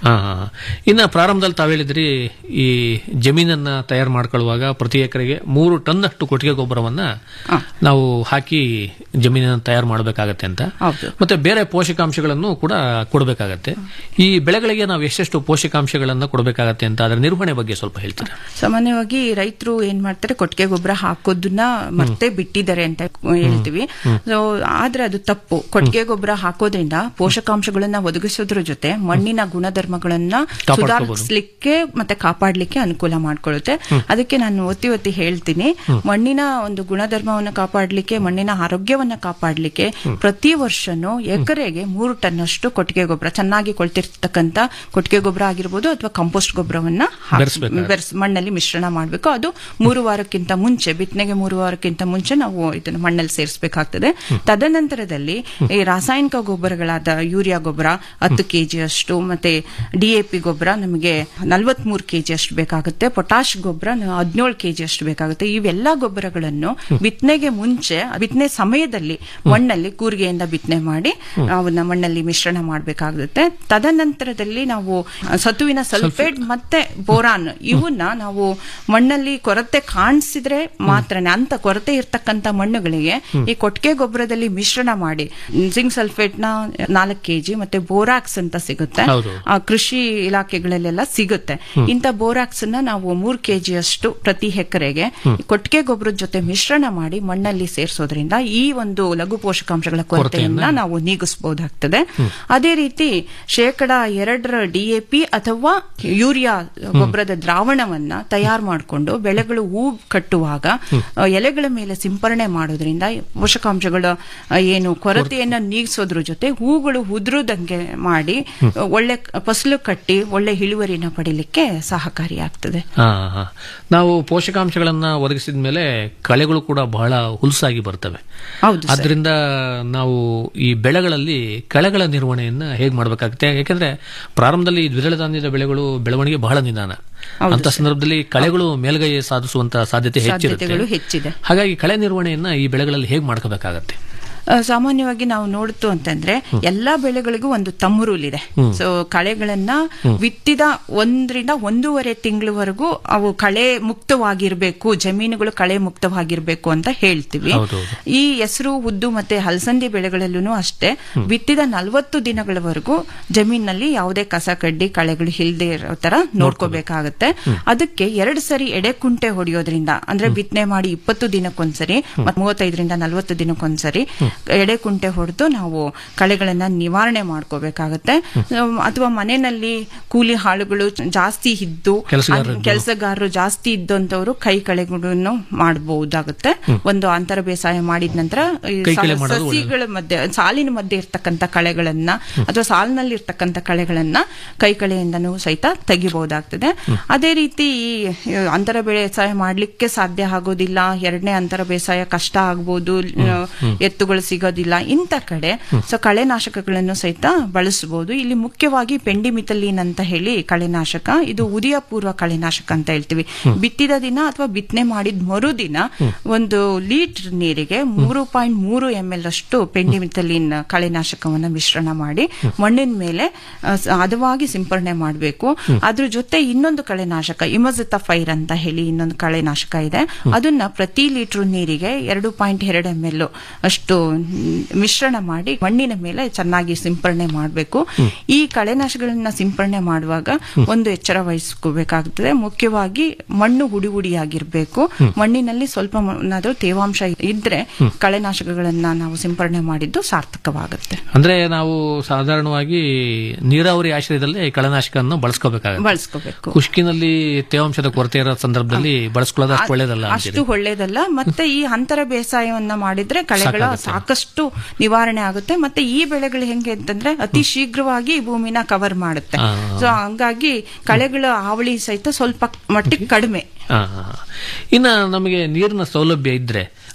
ಹಾ ಹಾ ಹಾ. ಇನ್ನ ಪ್ರಾರಂಭದಲ್ಲಿ ತಾವ್ ಹೇಳಿದ್ರಿ ಈ ಜಮೀನನ್ನ ತಯಾರು ಮಾಡ್ಕೊಳ್ಳುವಾಗ ಪ್ರತಿ ಎಕರೆಗೆ ಮೂರು ಟನ್ ಅಷ್ಟು ಕೊಟ್ಟಿಗೆ ಗೊಬ್ಬರವನ್ನ ನಾವು ಹಾಕಿ ಜಮೀನನ್ನು ತಯಾರು ಮಾಡಬೇಕಾಗತ್ತೆ ಅಂತ ಮತ್ತೆ ಬೇರೆ ಪೋಷಕಾಂಶಗಳನ್ನು ಕೂಡ ಕೊಡಬೇಕಾಗತ್ತೆ ಈ ಬೆಳೆಗಳಿಗೆ ನಾವು ಎಷ್ಟೆಷ್ಟು ಪೋಷಕಾಂಶಗಳನ್ನ ಕೊಡಬೇಕಾಗತ್ತೆ ಅಂತ ಅದರ ನಿರ್ವಹಣೆ ಬಗ್ಗೆ ಸ್ವಲ್ಪ ಹೇಳ್ತೀರಾ ಸಾಮಾನ್ಯವಾಗಿ ರೈತರು ಏನ್ ಮಾಡ್ತಾರೆ ಕೊಟ್ಟಿಗೆ ಗೊಬ್ಬರ ಹಾಕೋದನ್ನ ಮರ್ತೆ ಬಿಟ್ಟಿದ್ದಾರೆ ಅಂತ ಹೇಳ್ತೀವಿ ಸೊ ಆದ್ರೆ ಅದು ತಪ್ಪು ಕೊಟ್ಟಿಗೆ ಗೊಬ್ಬರ ಹಾಕೋದ್ರಿಂದ ಪೋಷಕಾಂಶಗಳನ್ನ ಒದಗಿಸೋದ್ರ ಜೊತೆ ಮಣ್ಣಿನ ಗುಣಧರ್ಮಗಳನ್ನ ಕಾಪಾಡ್ಕೋಬಹುದು. ಸುಧಾರಿಸಲಿಕ್ಕೆ ಮತ್ತೆ ಕಾಪಾಡ್ಲಿಕ್ಕೆ ಅನುಕೂಲ ಮಾಡ್ಕೊಳ್ಳುತ್ತೆ ಅದಕ್ಕೆ ನಾನು ಒತ್ತಿ ಒತ್ತಿ ಹೇಳ್ತೀನಿ ಮಣ್ಣಿನ ಒಂದು ಗುಣಧರ್ಮವನ್ನ ಕಾಪಾಡ್ಲಿಕ್ಕೆ ಮಣ್ಣಿನ ಆರೋಗ್ಯವನ್ನ ಕಾಪಾಡ್ಲಿಕ್ಕೆ ಪ್ರತಿ ವರ್ಷನೂ ಎಕರೆಗೆ ಮೂರು ಟನ್ ಅಷ್ಟು ಕೊಟ್ಟಿಗೆ ಗೊಬ್ಬರ ಚೆನ್ನಾಗಿ ಕೊಳ್ತಿರ್ತಕ್ಕಂತ ಕೊಟ್ಟಿಗೆ ಗೊಬ್ಬರ ಆಗಿರ್ಬೋದು ಅಥವಾ ಕಂಪೋಸ್ಟ್ ಗೊಬ್ಬರವನ್ನ ಹಾಕ್- ಬೆರೆಸ್ಬೇಕಾಗುತ್ತೆ. ಬೆರೆಸ್ ಮಣ್ಣಲ್ಲಿ ಮಿಶ್ರಣ ಮಾಡಬೇಕು ಅದು ಮೂರು ವಾರಕ್ಕಿಂತ ಮುಂಚೆ ಬಿತ್ತನೆಗೆ ಮೂರು ವಾರಕ್ಕಿಂತ ಮುಂಚೆ ನಾವು ಇದನ್ನ ಮಣ್ಣಲ್ಲಿ ಸೇರಿಸಬೇಕಾಗ್ತದೆ ತದನಂತರದಲ್ಲಿ ಈ ರಾಸಾಯನಿಕ ಗೊಬ್ಬರಗಳಾದ ಯೂರಿಯಾ ಗೊಬ್ಬರ ಹತ್ತು ಕೆಜಿ ಅಷ್ಟು ಮತ್ತೆ ಡಿಎಪಿ ಗೊಬ್ಬರ ನಮಗೆ ನಲವತ್ಮೂರು ಕೆಜಿ ಅಷ್ಟು ಬೇಕಾಗುತ್ತೆ ಪೊಟಾಶ್ ಗೊಬ್ಬರ ಹದಿನೇಳು ಕೆಜಿ ಅಷ್ಟು ಬೇಕಾಗುತ್ತೆ ಇವೆಲ್ಲ ಗೊಬ್ಬರಗಳನ್ನು ಬಿತ್ತನೆಗೆ ಮುಂಚೆ ಬಿತ್ತನೆ ಸಮಯದಲ್ಲಿ ಮಣ್ಣಲ್ಲಿ ಕೂರಿಗೆಯಿಂದ ಬಿತ್ತನೆ ಮಾಡಿ ಅವನ್ನ ಮಣ್ಣಲ್ಲಿ ಮಿಶ್ರಣ ಮಾಡಬೇಕಾಗುತ್ತೆ ತದನಂತರದಲ್ಲಿ ನಾವು ಸತುವಿನ ಸಲ್ಫೇಟ್ ಮತ್ತೆ ಬೋರಾನ್ ಇವನ್ನ ನಾವು ಮಣ್ಣಲ್ಲಿ ಕೊರತೆ ಕಾಣಿಸಿದ್ರೆ ಮಾತ್ರನೇ ಅಂತ ಕೊರತೆ ಇರ್ತಕ್ಕಂತ ಮಣ್ಣುಗಳಿಗೆ ಈ ಕೊಟ್ಟಿಗೆ ಗೊಬ್ಬರದಲ್ಲಿ ಮಿಶ್ರಣ ಮಾಡಿ ಜಿಂಕ್ ಸಲ್ಫೇಟ್ ನ ನಾಲ್ಕು ಕೆಜಿ ಮತ್ತೆ ಬೋರಾಕ್ಸ್ ಅಂತ ಸಿಗುತ್ತೆ ಹೌದು. ಆ ಕೃಷಿ ಇಲಾಖೆಗಳಲ್ಲೆಲ್ಲ ಸಿಗುತ್ತೆ ಇಂಥ ಬೋರಾಕ್ಸ್ ನ ನಾವು ಮೂರ್ ಕೆಜಿ ಅಷ್ಟು ಪ್ರತಿ ಎಕರೆಗೆ ಕೊಟ್ಟಿಗೆ ಗೊಬ್ಬರದ ಜೊತೆ ಮಿಶ್ರಣ ಮಾಡಿ ಮಣ್ಣಲ್ಲಿ ಸೇರಿಸೋದ್ರಿಂದ ಈ ಒಂದು ಲಘು ಪೋಷಕಾಂಶಗಳ ಕೊರತೆಯನ್ನ ಕೊರತೆಯನ್ನ ನಾವು ನೀಗಿಸಬಹುದಾಗ್ತದೆ ಅದೇ ರೀತಿ ಶೇಕಡ ಎರಡರ ಡಿಎಪಿ ಅಥವಾ ಯೂರಿಯಾ ಗೊಬ್ಬರದ ದ್ರಾವಣವನ್ನ ತಯಾರು ಮಾಡಿಕೊಂಡು ಬೆಳೆಗಳು ಹೂ ಕಟ್ಟುವಾಗ ಆ, ಎಲೆಗಳ ಮೇಲೆ ಸಿಂಪರಣೆ ಮಾಡೋದ್ರಿಂದ ಪೋಷಕಾಂಶಗಳ ಆ, ಏನು ಕೊರತೆಯನ್ನ ನೀಗಿಸೋದ್ರ ಜೊತೆ ಹೂಗಳು ಉದುರುದಂಗೆ ಮಾಡಿ ಆ, ಒಳ್ಳೆ ಫಸಲು ಕಟ್ಟಿ ಒಳ್ಳೆ ಇಳುವರಿನ ಪಡಿಲಿಕ್ಕೆ ಸಹಕಾರಿಯಾಗ್ತದೆ ಹಾ ಹಾ. ನಾವು ಪೋಷಕಾಂಶಗಳನ್ನ ಒದಗಿಸಿದ ಮೇಲೆ ಕಳೆಗಳು ಕೂಡ ಬಹಳ ಹುಲ್ಸಾಗಿ ಬರ್ತವೆ ಹೌದು ಸರ್. ಆದ್ರಿಂದ ನಾವು ಈ ಬೆಳೆಗಳಲ್ಲಿ ಕಳೆಗಳ ನಿರ್ವಹಣೆಯನ್ನ ಹೇಗೆ ಮಾಡಬೇಕಾಗುತ್ತೆ ಯಾಕೆಂದ್ರೆ ಪ್ರಾರಂಭದಲ್ಲಿ ಈ ದ್ವಿದಳ ಧಾನ್ಯದ ಬೆಳೆಗಳು ಬೆಳವಣಿಗೆ ಬಹಳ ನಿಧಾನ ಹೌದು ಅಂತ ಸಂದರ್ಭದಲ್ಲಿ ಕಳೆಗಳು ಮೇಲ್ಗೈ ಸಾಧಿಸುವಂತ ಸಾಧ್ಯತೆ ಸಾಧ್ಯತೆಗಳು ಹೆಚ್ಚಿರುತ್ತೆ ಹೆಚ್ಚಿದೆ ಹಾಗಾಗಿ ಕಳೆ ನಿರ್ವಹಣೆಯನ್ನ ಈ ಬೆಳೆಗಳಲ್ಲಿ ಹೇಗೆ ಮಾಡ್ಕೋಬೇಕಾಗತ್ತೆ ಆ, ಸಾಮಾನ್ಯವಾಗಿ ನಾವು ನೋಡ್ತು ಅಂತಂದ್ರೆ ಎಲ್ಲಾ ಬೆಳೆಗಳಿಗೂ ಒಂದು ತಮ್ಮ ರೂಲ್ ಇದೆ ಹ್ಮ್. ಸೊ ಕಳೆಗಳನ್ನ ಬಿತ್ತಿದ ಒಂದರಿಂದ ಒಂದೂವರೆ ತಿಂಗಳವರೆಗೂ ಅವು ಕಳೆ ಮುಕ್ತವಾಗಿರ್ಬೇಕು ಜಮೀನುಗಳು ಕಳೆ ಮುಕ್ತವಾಗಿರ್ಬೇಕು ಅಂತ ಹೇಳ್ತೀವಿ ಹೌದೌದು. ಈ ಹೆಸರು ಉದ್ದು ಮತ್ತೆ ಹಲಸಂದಿ ಬೆಳೆಗಳಲ್ಲೂ ಅಷ್ಟೇ ಬಿತ್ತಿದ ನಲವತ್ತು ದಿನಗಳವರೆಗೂ ಜಮೀನಲ್ಲಿ ಯಾವುದೇ ಕಸ ಕಡ್ಡಿ ಕಳೆಗಳು ಇಲ್ಲದೆ ಇರೋ ತರ ನೋಡ್ಕೋಬೇಕಾಗತ್ತೆ ಅದಕ್ಕೆ ಎರಡು ಸರಿ ಎಡೆಕುಂಟೆ ಹೊಡೆಯೋದ್ರಿಂದ ಅಂದ್ರೆ ಬಿತ್ತನೆ ಮಾಡಿ ಇಪ್ಪತ್ತು ದಿನಕ್ಕೊಂದ್ಸರಿ ಮತ್ತೆ ಮೂವತ್ತೈದರಿಂದ ನಲವತ್ತು ದಿನಕ್ಕೊಂದ್ಸರಿ ಎಡೆಕುಂಟೆ ಹೊಡೆದು ನಾವು ಕಳೆಗಳನ್ನ ನಿವಾರಣೆ ಮಾಡ್ಕೋಬೇಕಾಗತ್ತೆ ಅಮ್, ಅಥವಾ ಮನೆಯಲ್ಲಿ ಕೂಲಿ ಹಾಳುಗಳು ಜಾಸ್ತಿ ಇದ್ದು ಕೆಲ್ಸಗಾರರು ಅದ್- ಕೆಲ್ಸಗಾರರು ಜಾಸ್ತಿ ಇದ್ದಂತವ್ರು ಕೈ ಕಳೆಗಳನ್ನು ಮಾಡಬಹುದಾಗುತ್ತೆ ಒಂದು ಅಂತರ ಬೇಸಾಯ ಮಾಡಿದ ನಂತರ ಈ ಕೈ ಕಳೆ ಸ- ಮಾಡೋದು ಒಳ್ಳೆದು. ಸಸಿಗಳ ಮಧ್ಯೆ ಸಾಲಿನ ಮಧ್ಯೆ ಇರ್ತಕ್ಕಂಥ ಕಳೆಗಳನ್ನ ಅಥವಾ ಸಾಲಿನಲ್ಲಿ ಇರ್ತಕ್ಕಂಥ ಕಳೆಗಳನ್ನ ಕೈ ಕಳೆಯಿಂದನೂ ಸಹಿತ ತೆಗಿಬಹುದಾಗ್ತದೆ ಅದೇ ರೀತಿ ಈ ಆ, ಅಂತರ ಬೇಸಾಯ ಮಾಡ್ಲಿಕ್ಕೆ ಸಾಧ್ಯ ಆಗೋದಿಲ್ಲ ಎರಡನೇ ಅಂತರ ಬೇಸಾಯ ಕಷ್ಟ ಆಗ್ಬೋದು ಎತ್ತುಗಳು ಸಿಗೋದಿಲ್ಲ ಇಂಥ ಕಡೆ ಸೊ ಕಳೆನಾಶಕಗಳನ್ನು ಸಹಿತ ಬಳಸಬಹುದು ಇಲ್ಲಿ ಮುಖ್ಯವಾಗಿ ಪೆಂಡಿಮಿಥಲಿನ್ ಅಂತ ಹೇಳಿ ಕಳೆನಾಶಕ ಇದು ಉದಯ ಪೂರ್ವ ಕಳೆನಾಶಕ ಅಂತ ಹೇಳ್ತೀವಿ ಬಿತ್ತಿದ ದಿನ ಅಥವಾ ಬಿತ್ತನೆ ಮಾಡಿದ ಮರುದಿನ ಒಂದು ಲೀಟರ್ ನೀರಿಗೆ ಮೂರು ಪಾಯಿಂಟ್ ಮೂರು ಎಂ ಎಲ್ ಅಷ್ಟು ಪೆಂಡಿಮಿಥಲಿನ್ ಕಳೆನಾಶಕವನ್ನ ಮಿಶ್ರಣ ಮಾಡಿ ಮಣ್ಣಿನ ಮೇಲೆ ಆ, ಸ- ಹದವಾಗಿ ಸಿಂಪರಣೆ ಮಾಡಬೇಕು ಅದ್ರ ಜೊತೆ ಇನ್ನೊಂದು ಕಳೆನಾಶಕ ಇಮಜಿತಫೈರ್ ಅಂತ ಹೇಳಿ ಇನ್ನೊಂದು ಕಳೆನಾಶಕ ಇದೆ ಅದನ್ನ ಪ್ರತಿ ಲೀಟರ್ ನೀರಿಗೆ ಎರಡು ಪಾಯಿಂಟ್ ಎರಡು ಎಂ ಎಲ್ ಅಷ್ಟು ಮ್, ಮಿಶ್ರಣ ಮಾಡಿ ಮಣ್ಣಿನ ಮೇಲೆ ಚೆನ್ನಾಗಿ ಸಿಂಪರಣೆ ಮಾಡಬೇಕು ಈ ಕಳೆನಾಶಕಗಳನ್ನ ಸಿಂಪರಣೆ ಮಾಡುವಾಗ ಒಂದು ಎಚ್ಚರ ವಹಿಸ್ಕೋಬೇಕಾಗ್ತದೆ ಮುಖ್ಯವಾಗಿ ಮಣ್ಣು ಹುಡಿ ಹುಡಿಯಾಗಿರ್ಬೇಕು ಮಣ್ಣಿನಲ್ಲಿ ಸ್ವಲ್ಪ ಏನಾದ್ರೂ ತೇವಾಂಶ ಇದ್ರೆ ಕಳೆನಾಶಕಗಳನ್ನ ನಾವು ಸಿಂಪರಣೆ ಮಾಡಿದ್ದು ಸಾರ್ಥಕವಾಗುತ್ತೆ ಅಂದ್ರೆ ನಾವು ಸಾಧಾರಣವಾಗಿ ನೀರಾವರಿ ಆಶ್ರಯದಲ್ಲೇ ಕಳೆನಾಶಕವನ್ನು ಬಳಸ್ಕೋಬೇಕಾಗುತ್ತೆ ಬಳಸ್ಕೋಬೇಕು ಕುಷ್ಕಿನಲ್ಲಿ ತೇವಾಂಶದ ಕೊರತೆ ಇರೋ ಸಂದರ್ಭದಲ್ಲಿ ಬಳಸ್ಕೊಳ್ಳೋದು ಅಷ್ಟು ಒಳ್ಳೇದಲ್ಲ ಅಷ್ಟು ಅಂತೀರಿ ಒಳ್ಳೇದಲ್ಲ ಮತ್ತೆ ಈ ಅಂತರ ಬೇಸಾಯವನ್ನ ಮಾಡಿದ್ರೆ ಕಳೆಗಳ ಸಾಕಾಗುತ್ತೆ. ಸಾಕಷ್ಟು ನಿವಾರಣೆ ಆಗುತ್ತೆ ಮತ್ತೆ ಈ ಬೆಳೆಗಳು ಹೆಂಗೆ ಅಂತಂದ್ರೆ ಅತಿ ಶೀಘ್ರವಾಗಿ ಈ ಭೂಮಿನ ಕವರ್ ಮಾಡುತ್ತೆ ಆ. ಸೊ ಹಂಗಾಗಿ ಕಳೆಗಳ ಹಾವಳಿ ಸಹಿತ ಸ್ವಲ್ಪ ಮಟ್ಟಿಗೆ ಕಡಿಮೆ ಆ, ಆ. ಇನ್ನ ನಮಗೆ ನೀರಿನ ಸೌಲಭ್ಯ ಇದ್ರೆ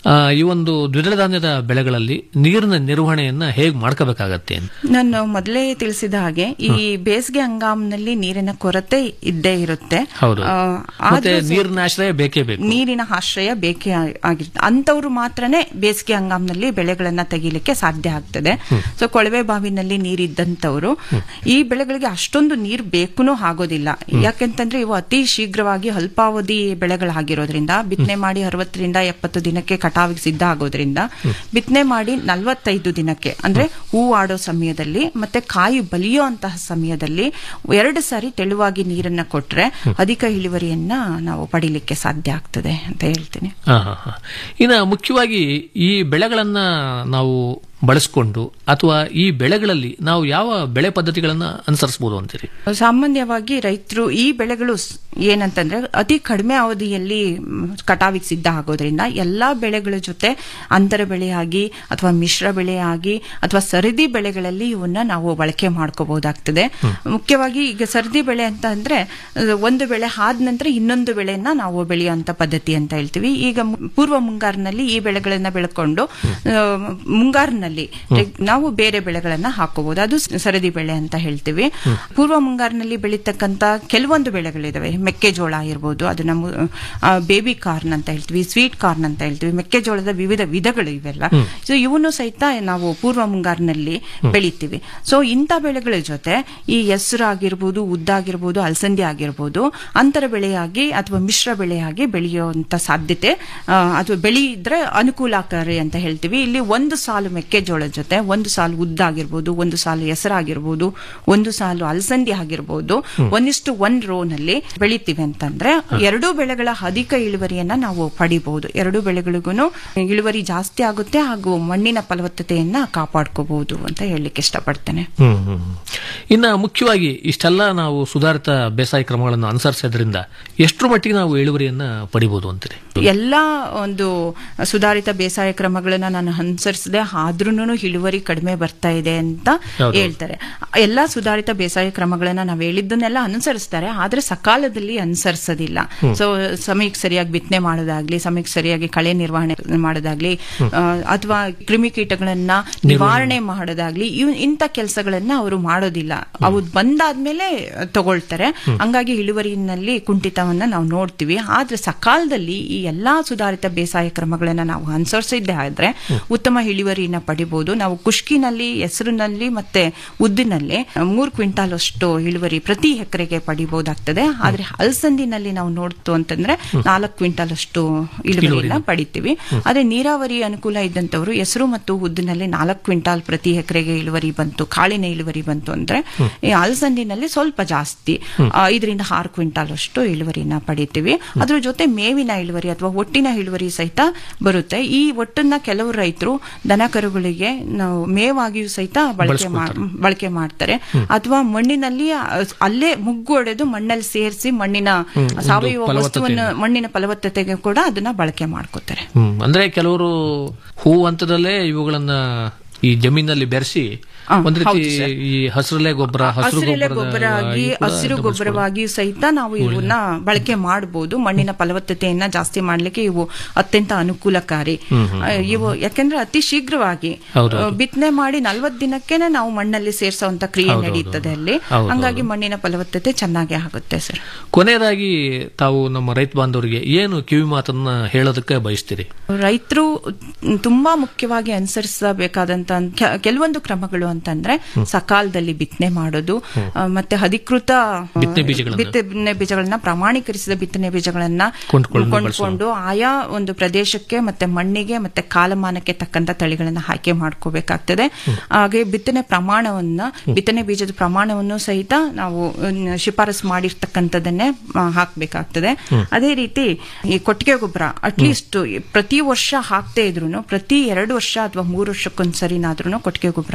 ಆ, ಈ ಒಂದು ದ್ವಿದಳ ಧಾನ್ಯದ ಬೆಳೆಗಳಲ್ಲಿ ನೀರಿನ ನಿರ್ವಹಣೆಯನ್ನ ಹೇಗೆ ಮಾಡ್ಕೋಬೇಕಾಗತ್ತೆ ಅಂತ ನಾನು ಮೊದಲೇ ತಿಳಿಸಿದ ಹಾಗೆ ಈ ಬೇಸಿಗೆ ಹಂಗಾಮಿನಲ್ಲಿ ನೀರಿನ ಕೊರತೆ ಇದ್ದೇ ಇರುತ್ತೆ ಹೌದು ಆ, ಮತ್ತೆ ಆದ್ರೂ ಸಹ ನೀರಿನ ಆಶ್ರಯ ಬೇಕೇ ಬೇಕು ನೀರಿನ ಆಶ್ರಯ ಬೇಕೇ ಆ- ಆಗಿರುತ್ತೆ ಅಂತವ್ರು ಮಾತ್ರನೇ ಬೇಸಿಗೆ ಹಂಗಾಮಿನಲ್ಲಿ ಬೆಳೆಗಳನ್ನ ತೆಗಿಲಿಕ್ಕೆ ಸಾಧ್ಯ ಆಗ್ತದೆ ಸೊ ಕೊಳವೆ ಬಾವಿನಲ್ಲಿ ನೀರಿದ್ದಂತವ್ರು ಈ ಬೆಳೆಗಳಿಗೆ ಅಷ್ಟೊಂದು ನೀರು ಬೇಕೂನು ಆಗೋದಿಲ್ಲ ಯಾಕೆಂತಂದ್ರೆ ಇವು ಅತಿ ಶೀಘ್ರವಾಗಿ ಅಲ್ಪಾವಧಿ ಬೆಳೆಗಳಾಗಿರೋದ್ರಿಂದ ಬಿತ್ತನೆ ಮಾಡಿ ಅರವತ್ತರಿಂದ ಎಪ್ಪತ್ತು ದಿನಕ್ಕೆ ಕಟಾವಿಗೆ ಸಿದ್ಧ ಆಗೋದ್ರಿಂದ ಬಿತ್ತನೆ ಮಾಡಿ ನಲವತ್ತೈದು ದಿನಕ್ಕೆ ಅಂದ್ರೆ ಹೂ ಆಡೋ ಸಮಯದಲ್ಲಿ ಮತ್ತೆ ಕಾಯಿ ಬಲಿಯೋ ಅಂತಹ ಸಮಯದಲ್ಲಿ ಎರಡು ಸಾರಿ ತೆಳುವಾಗಿ ನೀರನ್ನ ಕೊಟ್ರೆ ಅಧಿಕ ಇಳುವರಿಯನ್ನ ನಾವು ಪಡಿಲಿಕ್ಕೆ ಸಾಧ್ಯ ಆಗ್ತದೆ ಅಂತ ಹೇಳ್ತೀನಿ ಹಾ, ಹಾ, ಹಾ. ಇನ್ನು ಮುಖ್ಯವಾಗಿ ಈ ಬೆಳೆಗಳನ್ನ ನಾವು ಬಳಸ್ಕೊಂಡು ಅಥವಾ ಈ ಬೆಳೆಗಳಲ್ಲಿ ನಾವು ಯಾವ ಬೆಳೆ ಪದ್ಧತಿಗಳನ್ನ ಅನುಸರಿಸಬಹುದು ಅಂತೀರಿ ಸಾಮಾನ್ಯವಾಗಿ ರೈತರು ಈ ಬೆಳೆಗಳು ಸ್- ಏನಂತಂದ್ರೆ ಅತಿ ಕಡಿಮೆ ಅವಧಿಯಲ್ಲಿ ಮ್, ಕಟಾವಿಗೆ ಸಿದ್ಧ ಆಗೋದ್ರಿಂದ ಎಲ್ಲಾ ಬೆಳೆಗಳ ಜೊತೆ ಅಂತರ ಬೆಳೆಯಾಗಿ ಅಥವಾ ಮಿಶ್ರ ಬೆಳೆಯಾಗಿ ಅಥವಾ ಸರದಿ ಬೆಳೆಗಳಲ್ಲಿ ಇವನ್ನ ನಾವು ಬಳಕೆ ಮಾಡ್ಕೋಬಹುದಾಗ್ತದೆ ಮುಖ್ಯವಾಗಿ ಈಗ ಸರದಿ ಬೆಳೆ ಅಂತ ಅಂದ್ರೆ ಅಹ್, ಒಂದು ಬೆಳೆ ಆದ ನಂತರ ಇನ್ನೊಂದು ಬೆಳೆಯನ್ನ ನಾವು ಬೆಳೆಯುವಂತ ಪದ್ಧತಿ ಅಂತ ಹೇಳ್ತೀವಿ ಈಗ ಮು- ಪೂರ್ವ ಮುಂಗಾರಿನಲ್ಲಿ ಈ ಬೆಳೆಗಳನ್ನ ಬೆಳ್ಕೊಂಡು ಅಹ್, ಮುಂಗಾರಿನಲ್ಲಿ ರೆಗ್- ನಾವು ಬೇರೆ ಬೆಳೆಗಳನ್ನ ಹಾಕೋಬಹುದು ಅದು ಸ- ಸರದಿ ಬೆಳೆ ಅಂತ ಹೇಳ್ತೀವಿ ಪೂರ್ವ ಮುಂಗಾರಿನಲ್ಲಿ ಬೆಳೀತಕ್ಕಂತ ಕೆಲವೊಂದು ಬೆಳೆಗಳಿದಾವೆ ಮೆಕ್ಕೆಜೋಳ ಇರ್ಬೋದು ಅದನ್ನ ಮು- ಆ, ಬೇಬಿ ಕಾರ್ನ್ ಅಂತ ಹೇಳ್ತೀವಿ ಸ್ವೀಟ್ ಕಾರ್ನ್ ಅಂತ ಹೇಳ್ತೀವಿ ಮೆಕ್ಕೆಜೋಳದ ವಿವಿಧ ವಿಧಗಳು ಇವೆಲ್ಲ ಸೊ ಇವನು ಸಹಿತ ನಾವು ಪೂರ್ವ ಮುಂಗಾರಿನಲ್ಲಿ ಬೆಳಿತೀವಿ ಸೊ ಇಂಥ ಬೆಳೆಗಳ ಜೊತೆ ಈ ಹೆಸರು ಆಗಿರ್ಬೋದು ಉದ್ದಾಗಿರ್ಬೋದು ಅಲಸಂದಿ ಆಗಿರ್ಬೋದು ಅಂತರ ಬೆಳೆಯಾಗಿ ಅಥವಾ ಮಿಶ್ರ ಬೆಳೆಯಾಗಿ ಬೆಳೆಯುವಂತ ಸಾಧ್ಯತೆ ಆ, ಅಥವಾ ಬೆಳೆಯಿದ್ರೆ ಅನುಕೂಲಕಾರಿ ಅಂತ ಹೇಳ್ತೀವಿ ಇಲ್ಲಿ ಒಂದು ಸಾಲು ಮೆಕ್ಕೆಜೋಳದ ಜೊತೆ ಒಂದು ಸಾಲು ಉದ್ದಾಗಿರ್ಬೋದು ಒಂದು ಸಾಲು ಹೆಸರಾಗಿರ್ಬೋದು ಒಂದು ಸಾಲು ಅಲಸಂದಿ ಆಗಿರ್ಬೋದು ಒಂದಿಷ್ಟು ಒನ್ ರೋ ನಲ್ಲಿ ಬೆಳಿತೀವಿ ಅಂತಂದ್ರೆ ಎರಡೂ ಬೆಳೆಗಳ ಅಧಿಕ ಇಳುವರಿಯನ್ನ ನಾವು ಪಡಿಬಹುದು ಎರಡು ಬೆಳೆಗಳಿಗೂ ಇಳುವರಿ ಜಾಸ್ತಿ ಆಗುತ್ತೆ ಹಾಗೂ ಮಣ್ಣಿನ ಫಲವತ್ತತೆಯನ್ನ ಕಾಪಾಡ್ಕೋಬಹುದು ಅಂತ ಹೇಳಲಿಕ್ಕೆ ಇಷ್ಟಪಡ್ತೇನೆ ಹ್ಮ್ ಹ್ಮ್ ಹ್ಮ್. ಇನ್ನ ಮುಖ್ಯವಾಗಿ ಇಷ್ಟೆಲ್ಲ ನಾವು ಸುಧಾರಿತ ಬೇಸಾಯ ಕ್ರಮಗಳನ್ನು ಅನುಸರಿಸೋದ್ರಿಂದ ಎಷ್ಟರ ಮಟ್ಟಿಗೆ ನಾವು ಇಳುವರಿಯನ್ನ ಪಡಿಬಹುದು ಅಂತೀರಿ ಎಲ್ಲಾ ಒಂದು ಸುಧಾರಿತ ಬೇಸಾಯ ಕ್ರಮಗಳನ್ನ ನಾನು ಅನುಸರಿಸದೆ ಆದ್ರೂ ಇಳುವರಿ ಕಡಿಮೆ ಬರ್ತಾ ಇದೆ ಅಂತ ಹೌದು. ಹೇಳ್ತಾರೆ ಎಲ್ಲಾ ಸುಧಾರಿತ ಬೇಸಾಯ ಕ್ರಮಗಳನ್ನ ನಾವು ಹೇಳಿದ್ದನ್ನೆಲ್ಲ ಅನುಸರಿಸ್ತಾರೆ ಆದ್ರೆ ಸಕಾಲದಲ್ಲಿ ಅನುಸರಿಸೋದಿಲ್ಲ ಹ್ಮ್. ಸೊ ಸಮಯಕ್ಕೆ ಸರಿಯಾಗಿ ಬಿತ್ತನೆ ಮಾಡೋದಾಗ್ಲಿ ಸಮಯಕ್ಕೆ ಸರಿಯಾಗಿ ಕಳೆ ನಿರ್ವಹಣೆ ಮಾಡೋದಾಗ್ಲಿ ಅಥವಾ ಕ್ರಿಮಿಕೀಟಗಳನ್ನ ನಿವಾರಣೆ ಮಾಡೋದಾಗ್ಲಿ ಇವ್ ಇಂಥ ಕೆಲಸಗಳನ್ನ ಅವರು ಮಾಡೋದಿಲ್ಲ ಅವು ಬಂದಾದ್ಮೇಲೆ ತಗೊಳ್ತಾರೆ ಹಂಗಾಗಿ ಇಳುವರಿನಲ್ಲಿ ಕುಂಠಿತವನ್ನ ನಾವು ನೋಡ್ತೀವಿ ಆದ್ರೆ ಸಕಾಲದಲ್ಲಿ ಈ ಎಲ್ಲಾ ಸುಧಾರಿತ ಬೇಸಾಯ ಕ್ರಮಗಳನ್ನ ನಾವು ಅನುಸರಿಸಿದ್ದೆ ಆದ್ರೆ ಉತ್ತಮ ಇಳುವರಿನ ಪಡಿಬಹುದು ನಾವು ಕುಷ್ಕಿನಲ್ಲಿ ಹೆಸರಿನಲ್ಲಿ ಮತ್ತೆ ಉದ್ದಿನಲ್ಲಿ ಮೂರು ಕ್ವಿಂಟಾಲ್ ಅಷ್ಟು ಇಳುವರಿ ಪ್ರತಿ ಎಕರೆಗೆ ಪಡಿಬಹುದಾಗ್ತದೆ ಆದ್ರೆ ಅಲಸಂದಿನಲ್ಲಿ ನಾವು ನೋಡ್ತು ಅಂತಂದ್ರೆ ನಾಲ್ಕು ಕ್ವಿಂಟಾಲ್ ಅಷ್ಟು ಇಳುವರಿನ ಇಳುವರಿನ. ಪಡಿತೀವಿ ಆದ್ರೆ ನೀರಾವರಿ ಅನುಕೂಲ ಇದ್ದಂತವರು ಹೆಸರು ಮತ್ತು ಉದ್ದಿನಲ್ಲಿ ನಾಲ್ಕು ಕ್ವಿಂಟಾಲ್ ಪ್ರತಿ ಎಕರೆಗೆ ಇಳುವರಿ ಬಂತು ಕಾಳಿನ ಇಳುವರಿ ಬಂತು ಅಂದ್ರೆ ಈ ಅಲಸಂದಿನಲ್ಲಿ ಸ್ವಲ್ಪ ಜಾಸ್ತಿ ಹ್ಮ್. ಆ, ಐದರಿಂದ ಆರು ಕ್ವಿಂಟಾಲ್ ಅಷ್ಟು ಇಳುವರಿನ ಪಡಿತೀವಿ ಅದ್ರ ಜೊತೆ ಮೇವಿನ ಇಳುವರಿ ಅಥವಾ ಒಟ್ಟಿನ ಇಳುವರಿ ಸಹಿತ ಬರುತ್ತೆ ಈ ಒಟ್ಟನ್ನ ಕೆಲವು ರೈತರು ದನ ಕರುಗಳಿಗೆ ನಾವು ಮೇವಾಗಿಯೂ ಸಹಿತ ಬಳಕೆ ಮಾಡ್- ಬಳಸ್ಕೊಳ್ತಾರೆ. ಬಳಕೆ ಮಾಡ್ತಾರೆ ಅಥವಾ ಮಣ್ಣಿನಲ್ಲಿ ಆ, ಅಲ್ಲೇ ಮುಗ್ಗು ಹೊಡೆದು ಮಣ್ಣಲ್ಲಿ ಸೇರಿಸಿ ಮಣ್ಣಿನ ಹ್ಮ್, ಒಂದು ಸಾವಯವ ವಸ್ತುವನ್ನು ಫಲವತ್ತತೆಯನ್ನು. ಮಣ್ಣಿನ ಫಲವತ್ತತೆಗೆ ಕೂಡ ಅದನ್ನ ಬಳಕೆ ಮಾಡ್ಕೋತಾರೆ ಹ್ಮ್ ಅಂದ್ರೆ ಕೆಲವರು ಹೂ ಹಂತದಲ್ಲೇ ಇವುಗಳನ್ನ ಈ ಜಮೀನಲ್ಲಿ ಬೆರೆಸಿ ಆ, ಒಂದ್ ರೀತಿ ಹೌದು ಸರ್. ಈ ಹಸಿರಲೆ ಗೊಬ್ಬರ ಹಸಿರು ಹಸಿರೆಲೆ ಗೊಬ್ಬರದ ಗೊಬ್ಬರ ಆಗಿ ಇವು ಕೂಡ ಹಸಿರು ಬಳಸ್ಕೊಳ್ಳೋದು. ಗೊಬ್ಬರವಾಗಿಯೂ ಸಹಿತ ನಾವು ಇವನ್ನ ಬಳಕೆ ಮಾಡಬಹುದು ಮಣ್ಣಿನ ಫಲವತ್ತತೆಯನ್ನ ಜಾಸ್ತಿ ಮಾಡ್ಲಿಕ್ಕೆ ಇವು ಅತ್ಯಂತ ಅನುಕೂಲಕಾರಿ ಹ್ಮ್, ಹ್ಮ್, ಆ, ಇವು ಯಾಕೆಂದ್ರೆ ಅತಿ ಶೀಘ್ರವಾಗಿ ಹೌದು, ಆ, ಬಿತ್ತನೆ ಮಾಡಿ ನಲ್ವತ್ ದಿನಕ್ಕೆನೆ ನಾವು ಮಣ್ಣಲ್ಲಿ ಸೇರಿಸುವಂತ ಕ್ರಿಯೆ ಹೌದು, ಹೌದು. ನಡೀತದೆ ಅಲ್ಲಿ ಹೌದು, ಹಂಗಾಗಿ ಹೌದು. ಮಣ್ಣಿನ ಫಲವತ್ತತೆ ಚೆನ್ನಾಗಿ ಆಗುತ್ತೆ ಸರ್ ಕೊನೆಯದಾಗಿ ತಾವು ನಮ್ಮ ರೈತ ಬಾಂಧವರಿಗೆ ಏನು ಕಿವಿ ಮಾತನ್ನ ಹೇಳೋದಕ್ಕೆ ಬಯಸ್ತೀರಿ ರೈತರು ತುಂಬಾ ಮುಖ್ಯವಾಗಿ ಅನುಸರಿಸಬೇಕಾದಂತ ಕೆ- ಕೆಲವೊಂದು ಕ್ರಮಗಳು ಅಂತಂದ್ರೆ ಸಕಾಲದಲ್ಲಿ ಬಿತ್ತನೆ ಮಾಡೋದು ಆ, ಮತ್ತೆ ಅಧಿಕೃತ ಆ, ಬಿತ್ತನೆ ಬೀಜಗಳನ್ನ. ಬಿತ್ತನೆ ಬೀಜಗಳನ್ನ ಪ್ರಮಾಣೀಕರಿಸಿದ ಬಿತ್ತನೆ ಬೀಜಗಳನ್ನ ಕೊಂಡ್ಕೊಂಡು ಕೊಂಡ್ಕೊಂಡು ಆಯಾ ಒಂದು ಪ್ರದೇಶಕ್ಕೆ ಮತ್ತೆ ಮಣ್ಣಿಗೆ ಮತ್ತೆ ಕಾಲಮಾನಕ್ಕೆ ತಕ್ಕಂತ ತಳಿಗಳನ್ನ ಆಯ್ಕೆ ಮಾಡ್ಕೋಬೇಕಾಗ್ತದೆ ಹಾಗೆ ಬಿತ್ತನೆ ಪ್ರಮಾಣವನ್ನ ಬಿತ್ತನೆ ಬೀಜದ ಪ್ರಮಾಣವನ್ನು ಸಹಿತ ನಾವು ಅಹ್, ಶಿಫಾರಸು ಮಾಡಿರ್ತಕ್ಕಂಥದ್ದನ್ನೇ ಆ, ಹಾಕ್ಬೇಕಾಗ್ತದೆ ಅದೇ ರೀತಿ ಈ ಕೊಟ್ಟಿಗೆ ಗೊಬ್ಬರ ಅಟ್ಲೀಸ್ಟ್ ಪ್ರತಿ ವರ್ಷ ಹಾಕ್ತೇ ಇದ್ರು ಪ್ರತಿ ಎರಡು ವರ್ಷ ಅಥವಾ ಮೂರು ವರ್ಷಕ್ಕೊಂದ್ಸರಿನಾದ್ರೂ ಕೊಟ್ಟಿಗೆ ಗೊಬ್ಬರನ ಮಣ್ಣಲ್ಲಿ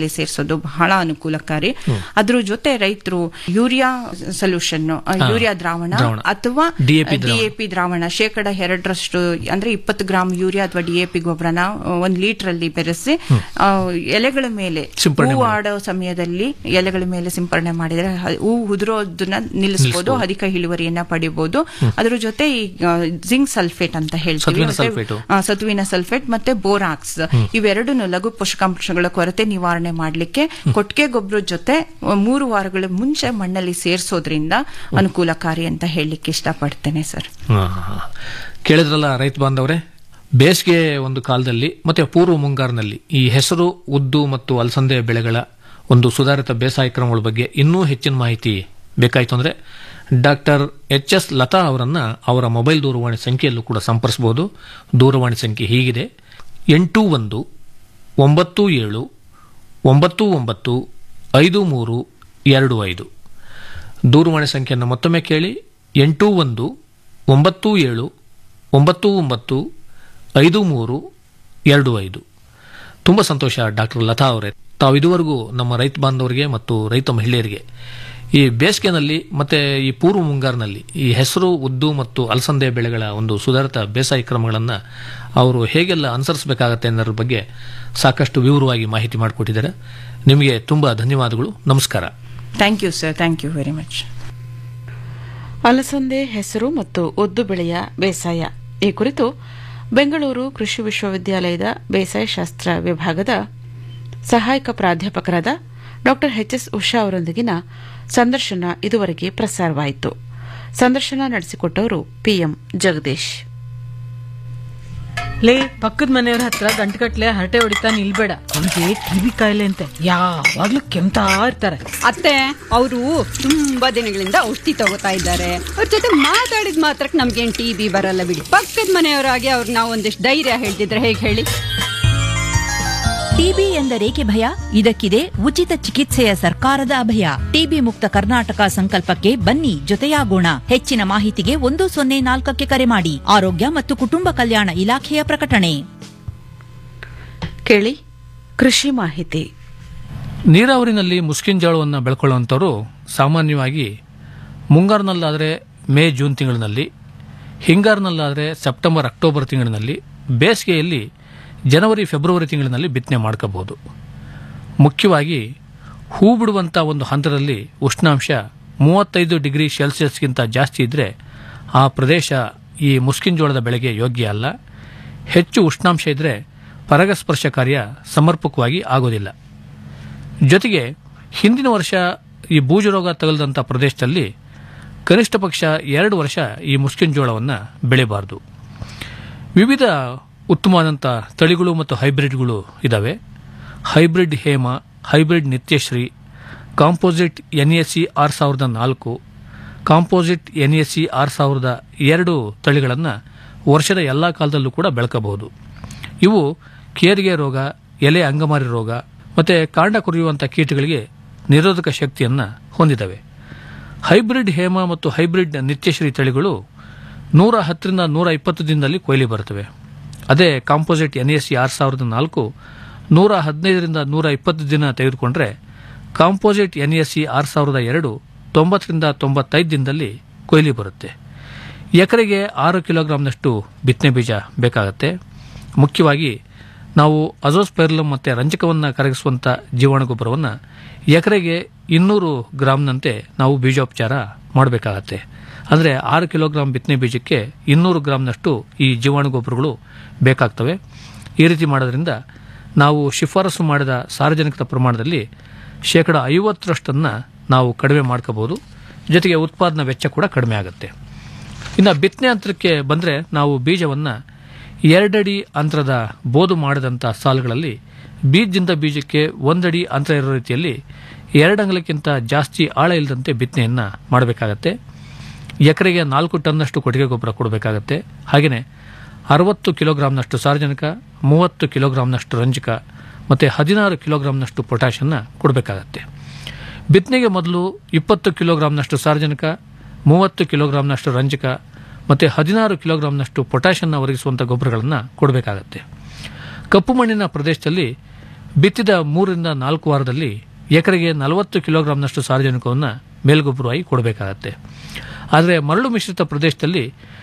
ಮಣ್ಣಲ್ಲಿ ಸೇರಿಸೋದು ಬಹಳ ಅನುಕೂಲಕಾರಿ ಅದ್ರ ಜೊತೆ ರೈತರು ಯೂರಿಯಾ ಸೊಲ್ಯೂಷನ್ ಯೂರಿಯಾ ದ್ರಾವಣ ದ್ರಾವಣ. ಅಥವಾ DAP ದ್ರಾವಣ. ಡಿಎಪಿ ದ್ರಾವಣ ಶೇಕಡ ಎರಡರಷ್ಟು ಅಂದ್ರೆ ಇಪ್ಪತ್ತು ಗ್ರಾಂ ಯೂರಿಯಾ ಅಥವಾ ಡಿಎಪಿ ಗೊಬ್ಬರನ ಒಂದ್ ಲೀಟರ್ ಅಲ್ಲಿ ಬೆರೆಸಿ ಆ, ಎಲೆಗಳ ಮೇಲೆ ಸಿಂಪರಣೆ ಹೂ ಮಾಡಿ. ಆಡೋ ಸಮಯದಲ್ಲಿ ಎಲೆಗಳ ಮೇಲೆ ಸಿಂಪರಣೆ ಮಾಡಿದ್ರೆ ಹ- ಹೂ ಉದುರೋದನ್ನ ನಿಲ್ಲಿಸಬಹುದು ನಿಲ್ಲಿಸ್ಬೋದು. ಅಧಿಕ ಇಳುವರಿಯನ್ನ ಪಡಿಬಹುದು ಅದ್ರ ಜೊತೆ ಈ ಜಿಂಕ್ ಸಲ್ಫೇಟ್ ಅಂತ ಹೇಳ್ತೀವಿ ಸತುವಿನ ಮತ್ತೆ, ಸಲ್ಫೇಟು. ಆ, ಸತುವಿನ ಸಲ್ಫೇಟ್ ಮತ್ತೆ ಬೋರಾಕ್ಸ್ ಇವೆರಡು ಲಘು ಪೋಷಕಾಂಶಗಳ ಕೊರತೆ ನಿವಾರಣೆ ಮಾಡಲಿಕ್ಕೆ ಕೊಟ್ಟಿಗೆ ಗೊಬ್ಬರದ ಜೊತೆ ಆ, ಮೂರು ವಾರಗಳ ಮುಂಚೆ ಮಣ್ಣಲ್ಲಿ ಸೇರಿಸೋದ್ರಿಂದ ಅನುಕೂಲಕಾರಿ ಅಂತ ಹೇಳಲಿಕ್ಕೆ ಇಷ್ಟಪಡ್ತೇನೆ ಸರ್ ಹಾ, ಹಾ, ಹಾ. ಕೇಳಿದ್ರಲ್ಲ ರೈತ ಬಾಂಧವರೇ ಬೇಸಿಗೆ ಒಂದು ಕಾಲದಲ್ಲಿ ಮತ್ತೆ ಪೂರ್ವ ಮುಂಗಾರಿನಲ್ಲಿ ಈ ಹೆಸರು ಉದ್ದು ಮತ್ತು ಅಲಸಂದೆ ಬೆಳೆಗಳ ಒಂದು ಸುಧಾರಿತ ಬೇಸಾಯ ಕ್ರಮಗಳ ಬಗ್ಗೆ ಇನ್ನೂ ಹೆಚ್ಚಿನ ಮಾಹಿತಿ ಬೇಕಾಯಿತು ಅಂದ್ರೆ ಡಾಕ್ಟರ್ ಎಚ್ ಎಸ್ ಲತಾ ಅವರನ್ನ ಅವರ ಮೊಬೈಲ್ ದೂರವಾಣಿ ಸಂಖ್ಯೆಯಲ್ಲೂ ಕೂಡ ಸಂಪರ್ಸಬಹುದು ದೂರವಾಣಿ ಸಂಖ್ಯೆ ಹೀಗಿದೆ ಎಂಟು ಒಂದು ಒಂಬತ್ತು ಏಳು ಒಂಬತ್ತು ಒಂಬತ್ತು ಐದು ಮೂರು ಎರಡು ಐದು ದೂರವಾಣಿ ಸಂಖ್ಯೆಯನ್ನು ಮತ್ತೊಮ್ಮೆ ಕೇಳಿ ಎಂಟು ಒಂದು ಒಂಬತ್ತು ಏಳು ಒಂಬತ್ತು ಒಂಬತ್ತು ಐದು ಮೂರು ಎರಡು ಐದು ತುಂಬ ಸಂತೋಷ ಡಾಕ್ಟರ್ ಲತಾ ಅವರೇ ತಾವು ಇದುವರೆಗೂ ನಮ್ಮ ರೈತ ಬಾಂಧವರಿಗೆ ಮತ್ತು ರೈತ ಮಹಿಳೆಯರಿಗೆ ಈ ಬೇಸಿಗೆನಲ್ಲಿ ಮತ್ತೆ ಈ ಪೂರ್ವ ಮುಂಗಾರಿನಲ್ಲಿ ಈ ಹೆಸರು ಉದ್ದು ಮತ್ತು ಅಲಸಂದೆ ಬೆಳೆಗಳ ಒಂದು ಸುಧಾರಿತ ಬೇಸಾಯ ಕ್ರಮಗಳನ್ನು ಅವರು ಹೇಗೆಲ್ಲ ಅನುಸರಿಸಬೇಕಾಗತ್ತೆ ಅನ್ನೋದ್ರ ಬಗ್ಗೆ ಸಾಕಷ್ಟು ವಿವರವಾಗಿ ಮಾಹಿತಿ ಮಾಡಿಕೊಟ್ಟಿದ್ದಾರೆ ನಿಮಗೆ ತುಂಬ ಧನ್ಯವಾದಗಳು ನಮಸ್ಕಾರ thank you sir thank you very much ಅಲಸಂದೆ ಹೆಸರು ಮತ್ತು ಉದ್ದು ಬೆಳೆಯ ಬೇಸಾಯ ಈ ಕುರಿತು ಬೆಂಗಳೂರು ಕೃಷಿ ವಿಶ್ವವಿದ್ಯಾಲಯದ ಬೇಸಾಯ ಶಾಸ್ತ್ರ ವಿಭಾಗದ ಸಹಾಯಕ ಪ್ರಾಧ್ಯಾಪಕರಾದ ಡಾ ಎಚ್ ಎಸ್ ಉಷಾ ಅವರೊಂದಿಗಿನ ಸಂದರ್ಶನ ಇದುವರೆಗೆ ಪ್ರಸಾರವಾಯಿತು ಸಂದರ್ಶನ ನಡೆಸಿಕೊಟ್ಟವರು ಪಿಎಂ ಜಗದೀಶ್ ಲೇ ಪಕ್ಕದ ಮನೆಯವ್ರ ಹತ್ರ ಗಂಟುಗಟ್ಲೆ ಹರಟೆ ಹೊಡಿತಾ ನಿಲ್ಬೇಡ ಅವ್ರಿಗೆ ಟಿವಿ ಕಾಯಿಲೆ ಅಂತೆ ಯಾವಾಗ್ಲೂ ಕೆಮ್ತಾ ಇರ್ತಾರೆ ಅತ್ತೆ ಅವರು ತುಂಬಾ ದಿನಗಳಿಂದ ಔಷಧಿ ತಗೋತಾ ಇದ್ದಾರೆ ಅವ್ರ ಜೊತೆ ಮಾತಾಡಿದ ಮಾತ್ರಕ್ಕೆ ನಮ್ಗೇನ್ ಟಿ ಬಿ ಬರಲ್ಲ ಬಿಡಿ ಪಕ್ಕದ ಮನೆಯವರಾಗಿ ಅವ್ರು ನಾವು ಒಂದಿಷ್ಟು ಧೈರ್ಯ ಹೇಳ್ತಿದ್ರೆ ಹೇಗೆ ಹೇಳಿ ಟಿಬಿ ಎಂದರೇಕೆ ಭಯ ಇದಕ್ಕಿದೆ ಉಚಿತ ಚಿಕಿತ್ಸೆಯ ಸರ್ಕಾರದ ಅಭಯ ಟಿಬಿ ಮುಕ್ತ ಕರ್ನಾಟಕ ಸಂಕಲ್ಪಕ್ಕೆ ಬನ್ನಿ ಜೊತೆಯಾಗೋಣ ಹೆಚ್ಚಿನ ಮಾಹಿತಿಗೆ ಒಂದು ಸೊನ್ನೆ ನಾಲ್ಕಕ್ಕೆ ಕರೆ ಮಾಡಿ ಆರೋಗ್ಯ ಮತ್ತು ಕುಟುಂಬ ಕಲ್ಯಾಣ ಇಲಾಖೆಯ ಪ್ರಕಟಣೆ ಕೇಳಿ ಕೃಷಿ ಮಾಹಿತಿ ನೀರಾವರಿನಲ್ಲಿ ಮುಸ್ಕಿನ್ ಜೋಳವನ್ನು ಬೆಳ್ಕೊಳ್ಳುವಂಥವ್ರು ಸಾಮಾನ್ಯವಾಗಿ ಮುಂಗಾರಿನಲ್ಲಾದರೆ ಮೇ ಜೂನ್ ತಿಂಗಳಿನಲ್ಲಿ ಹಿಂಗಾರಿನಲ್ಲಾದರೆ ಸೆಪ್ಟೆಂಬರ್ ಅಕ್ಟೋಬರ್ ತಿಂಗಳಿನಲ್ಲಿ ಬೇಸಿಗೆಯಲ್ಲಿ ಜನವರಿ ಫೆಬ್ರವರಿ ತಿಂಗಳಿನಲ್ಲಿ ಬಿತ್ತನೆ ಮಾಡ್ಕೋಬಹುದು ಮುಖ್ಯವಾಗಿ ಹೂ ಬಿಡುವಂಥ ಒಂದು ಹಂತದಲ್ಲಿ ಉಷ್ಣಾಂಶ ಮೂವತ್ತೈದು ಡಿಗ್ರಿ ಸೆಲ್ಸಿಯಸ್ಗಿಂತ ಜಾಸ್ತಿ ಇದ್ದರೆ ಆ ಪ್ರದೇಶ ಈ ಮುಸ್ಕಿನ್ ಜೋಳದ ಬೆಳೆಗೆ ಯೋಗ್ಯ ಅಲ್ಲ ಹೆಚ್ಚು ಉಷ್ಣಾಂಶ ಇದ್ದರೆ ಪರಾಗಸ್ಪರ್ಶ ಕಾರ್ಯ ಸಮರ್ಪಕವಾಗಿ ಆಗೋದಿಲ್ಲ ಜೊತೆಗೆ ಹಿಂದಿನ ವರ್ಷ ಈ ಬೂಜು ರೋಗ ತಗಲದಂಥ ಪ್ರದೇಶದಲ್ಲಿ ಕನಿಷ್ಠ ಪಕ್ಷ ಎರಡು ವರ್ಷ ಈ ಮುಸ್ಕಿನ್ ಜೋಳವನ್ನು ಬೆಳೆಯಬಾರದು ವಿವಿಧ ಉತ್ತಮವಾದಂಥ ತಳಿಗಳು ಮತ್ತು ಹೈಬ್ರಿಡ್ಗಳು ಇದ್ದಾವೆ hybrid Hema hybrid Nityashree composite N S C ಆರು ಸಾವಿರದ ನಾಲ್ಕು ಕಾಂಪೋಸಿಟ್ ಎನ್ ಎಸ್ ಸಿ ಆರು ಸಾವಿರದ ಎರಡು ತಳಿಗಳನ್ನು ವರ್ಷದ ಎಲ್ಲ ಕಾಲದಲ್ಲೂ ಕೂಡ ಬೆಳ್ಕಬಹುದು ಇವು ಕೇರಿಗೆ ರೋಗ ಎಲೆ ಅಂಗಮಾರಿ ರೋಗ ಮತ್ತು ಕಾಂಡ ಕೊರೆಯುವಂಥ ಕೀಟಗಳಿಗೆ ನಿರೋಧಕ ಶಕ್ತಿಯನ್ನು ಹೊಂದಿದ್ದಾವೆ ಹೈಬ್ರಿಡ್ ಹೇಮ ಮತ್ತು ಹೈಬ್ರಿಡ್ ನಿತ್ಯಶ್ರೀ ತಳಿಗಳು ನೂರ ಹತ್ತರಿಂದ ನೂರ ಇಪ್ಪತ್ತು ದಿನದಲ್ಲಿ ಕೊಯ್ಲಿ ಬರುತ್ತವೆ ಅದೇ ಕಾಂಪೋಸಿಟ್ ಎನ್ ಎಸ್ ಸಿ ಆರು ಸಾವಿರದ ನಾಲ್ಕು ನೂರ ಹದಿನೈದರಿಂದ ನೂರ ಇಪ್ಪತ್ತು ದಿನ ತೆಗೆದುಕೊಂಡ್ರೆ ಕಾಂಪೋಸಿಟ್ ಎನ್ ಎಸ್ ಸಿ ಆರು ಸಾವಿರದ ಎರಡು ತೊಂಬತ್ತರಿಂದ ತೊಂಬತ್ತೈದು ದಿನದಲ್ಲಿ ಕೊಯ್ಲಿ ಬರುತ್ತೆ ಎಕರೆಗೆ ಆರು ಕಿಲೋಗ್ರಾಂನಷ್ಟು ಬಿತ್ತನೆ ಬೀಜ ಬೇಕಾಗುತ್ತೆ ಮುಖ್ಯವಾಗಿ ನಾವು ಅಜೋಸ್ಪೈರ್ಲಮ್ ಮತ್ತು ರಂಜಕವನ್ನು ಕರಗಿಸುವಂಥ ಜೀವಾಣು ಗೊಬ್ಬರವನ್ನು ಎಕರೆಗೆ ಇನ್ನೂರು ಗ್ರಾಂನಂತೆ ನಾವು ಬೀಜೋಪಚಾರ ಮಾಡಬೇಕಾಗತ್ತೆ ಅಂದರೆ ಆರು ಕಿಲೋಗ್ರಾಂ ಬಿತ್ತನೆ ಬೀಜಕ್ಕೆ ಇನ್ನೂರು ಗ್ರಾಂನಷ್ಟು ಈ ಜೀವಾಣು ಗೊಬ್ಬರಗಳು ಬೇಕಾಗ್ತವೆ ಈ ರೀತಿ ಮಾಡೋದ್ರಿಂದ ನಾವು ಶಿಫಾರಸು ಮಾಡಿದ ಸಾರ್ವಜನಿಕದ ಪ್ರಮಾಣದಲ್ಲಿ ಶೇಕಡ ಐವತ್ತರಷ್ಟನ್ನು ನಾವು ಕಡಿಮೆ ಮಾಡ್ಕೋಬಹುದು ಜೊತೆಗೆ ಉತ್ಪಾದನಾ ವೆಚ್ಚ ಕೂಡ ಕಡಿಮೆ ಆಗುತ್ತೆ ಇನ್ನು ಬಿತ್ತನೆ ಅಂತರಕ್ಕೆ ಬಂದರೆ ನಾವು ಬೀಜವನ್ನು ಎರಡಡಿ ಅಂತರದ ಬೋದು ಮಾಡಿದಂಥ ಸಾಲುಗಳಲ್ಲಿ ಬೀಜದಿಂದ ಬೀಜಕ್ಕೆ ಒಂದಡಿ ಅಂತರ ಇರೋ ರೀತಿಯಲ್ಲಿ ಎರಡಂಗಲಕ್ಕಿಂತ ಜಾಸ್ತಿ ಆಳ ಇಲ್ಲದಂತೆ ಬಿತ್ತನೆಯನ್ನು ಮಾಡಬೇಕಾಗತ್ತೆ ಎಕರೆಗೆ ನಾಲ್ಕು ಟನ್ನಷ್ಟು ಕೊಟ್ಟಿಗೆ ಗೊಬ್ಬರ ಕೊಡಬೇಕಾಗತ್ತೆ ಹಾಗೆಯೇ ಅರವತ್ತು ಕಿಲೋಗ್ರಾಂನಷ್ಟು ಸಾರ್ವಜನಿಕ ಮೂವತ್ತು ಕಿಲೋಗ್ರಾಂನಷ್ಟು ರಂಜಕ ಮತ್ತು ಹದಿನಾರು ಕಿಲೋಗ್ರಾಂನಷ್ಟು ಪೊಟ್ಯಾಷನ್ನು ಕೊಡಬೇಕಾಗತ್ತೆ ಬಿತ್ತನೆಗೆ ಮೊದಲು ಇಪ್ಪತ್ತು ಕಿಲೋಗ್ರಾಂನಷ್ಟು ಸಾರ್ವಜನಿಕ ಮೂವತ್ತು ಕಿಲೋಗ್ರಾಂನಷ್ಟು ರಂಜಕ ಮತ್ತು ಹದಿನಾರು ಕಿಲೋಗ್ರಾಂನಷ್ಟು ಪೊಟ್ಯಾಷನ್ನು ಒದಗಿಸುವಂಥ ಗೊಬ್ಬರಗಳನ್ನು ಕೊಡಬೇಕಾಗತ್ತೆ ಕಪ್ಪು ಮಣ್ಣಿನ ಪ್ರದೇಶದಲ್ಲಿ ಬಿತ್ತಿದ ಮೂರರಿಂದ ನಾಲ್ಕು ವಾರದಲ್ಲಿ ಎಕರೆಗೆ ನಲವತ್ತು ಕಿಲೋಗ್ರಾಂನಷ್ಟು ಸಾರಜನಕವನ್ನು ಮೇಲ್ಗೊಬ್ಬರವಾಗಿ ಕೊಡಬೇಕಾಗತ್ತೆ ಆದರೆ ಮರಳು ಮಿಶ್ರಿತ ಪ್ರದೇಶದಲ್ಲಿ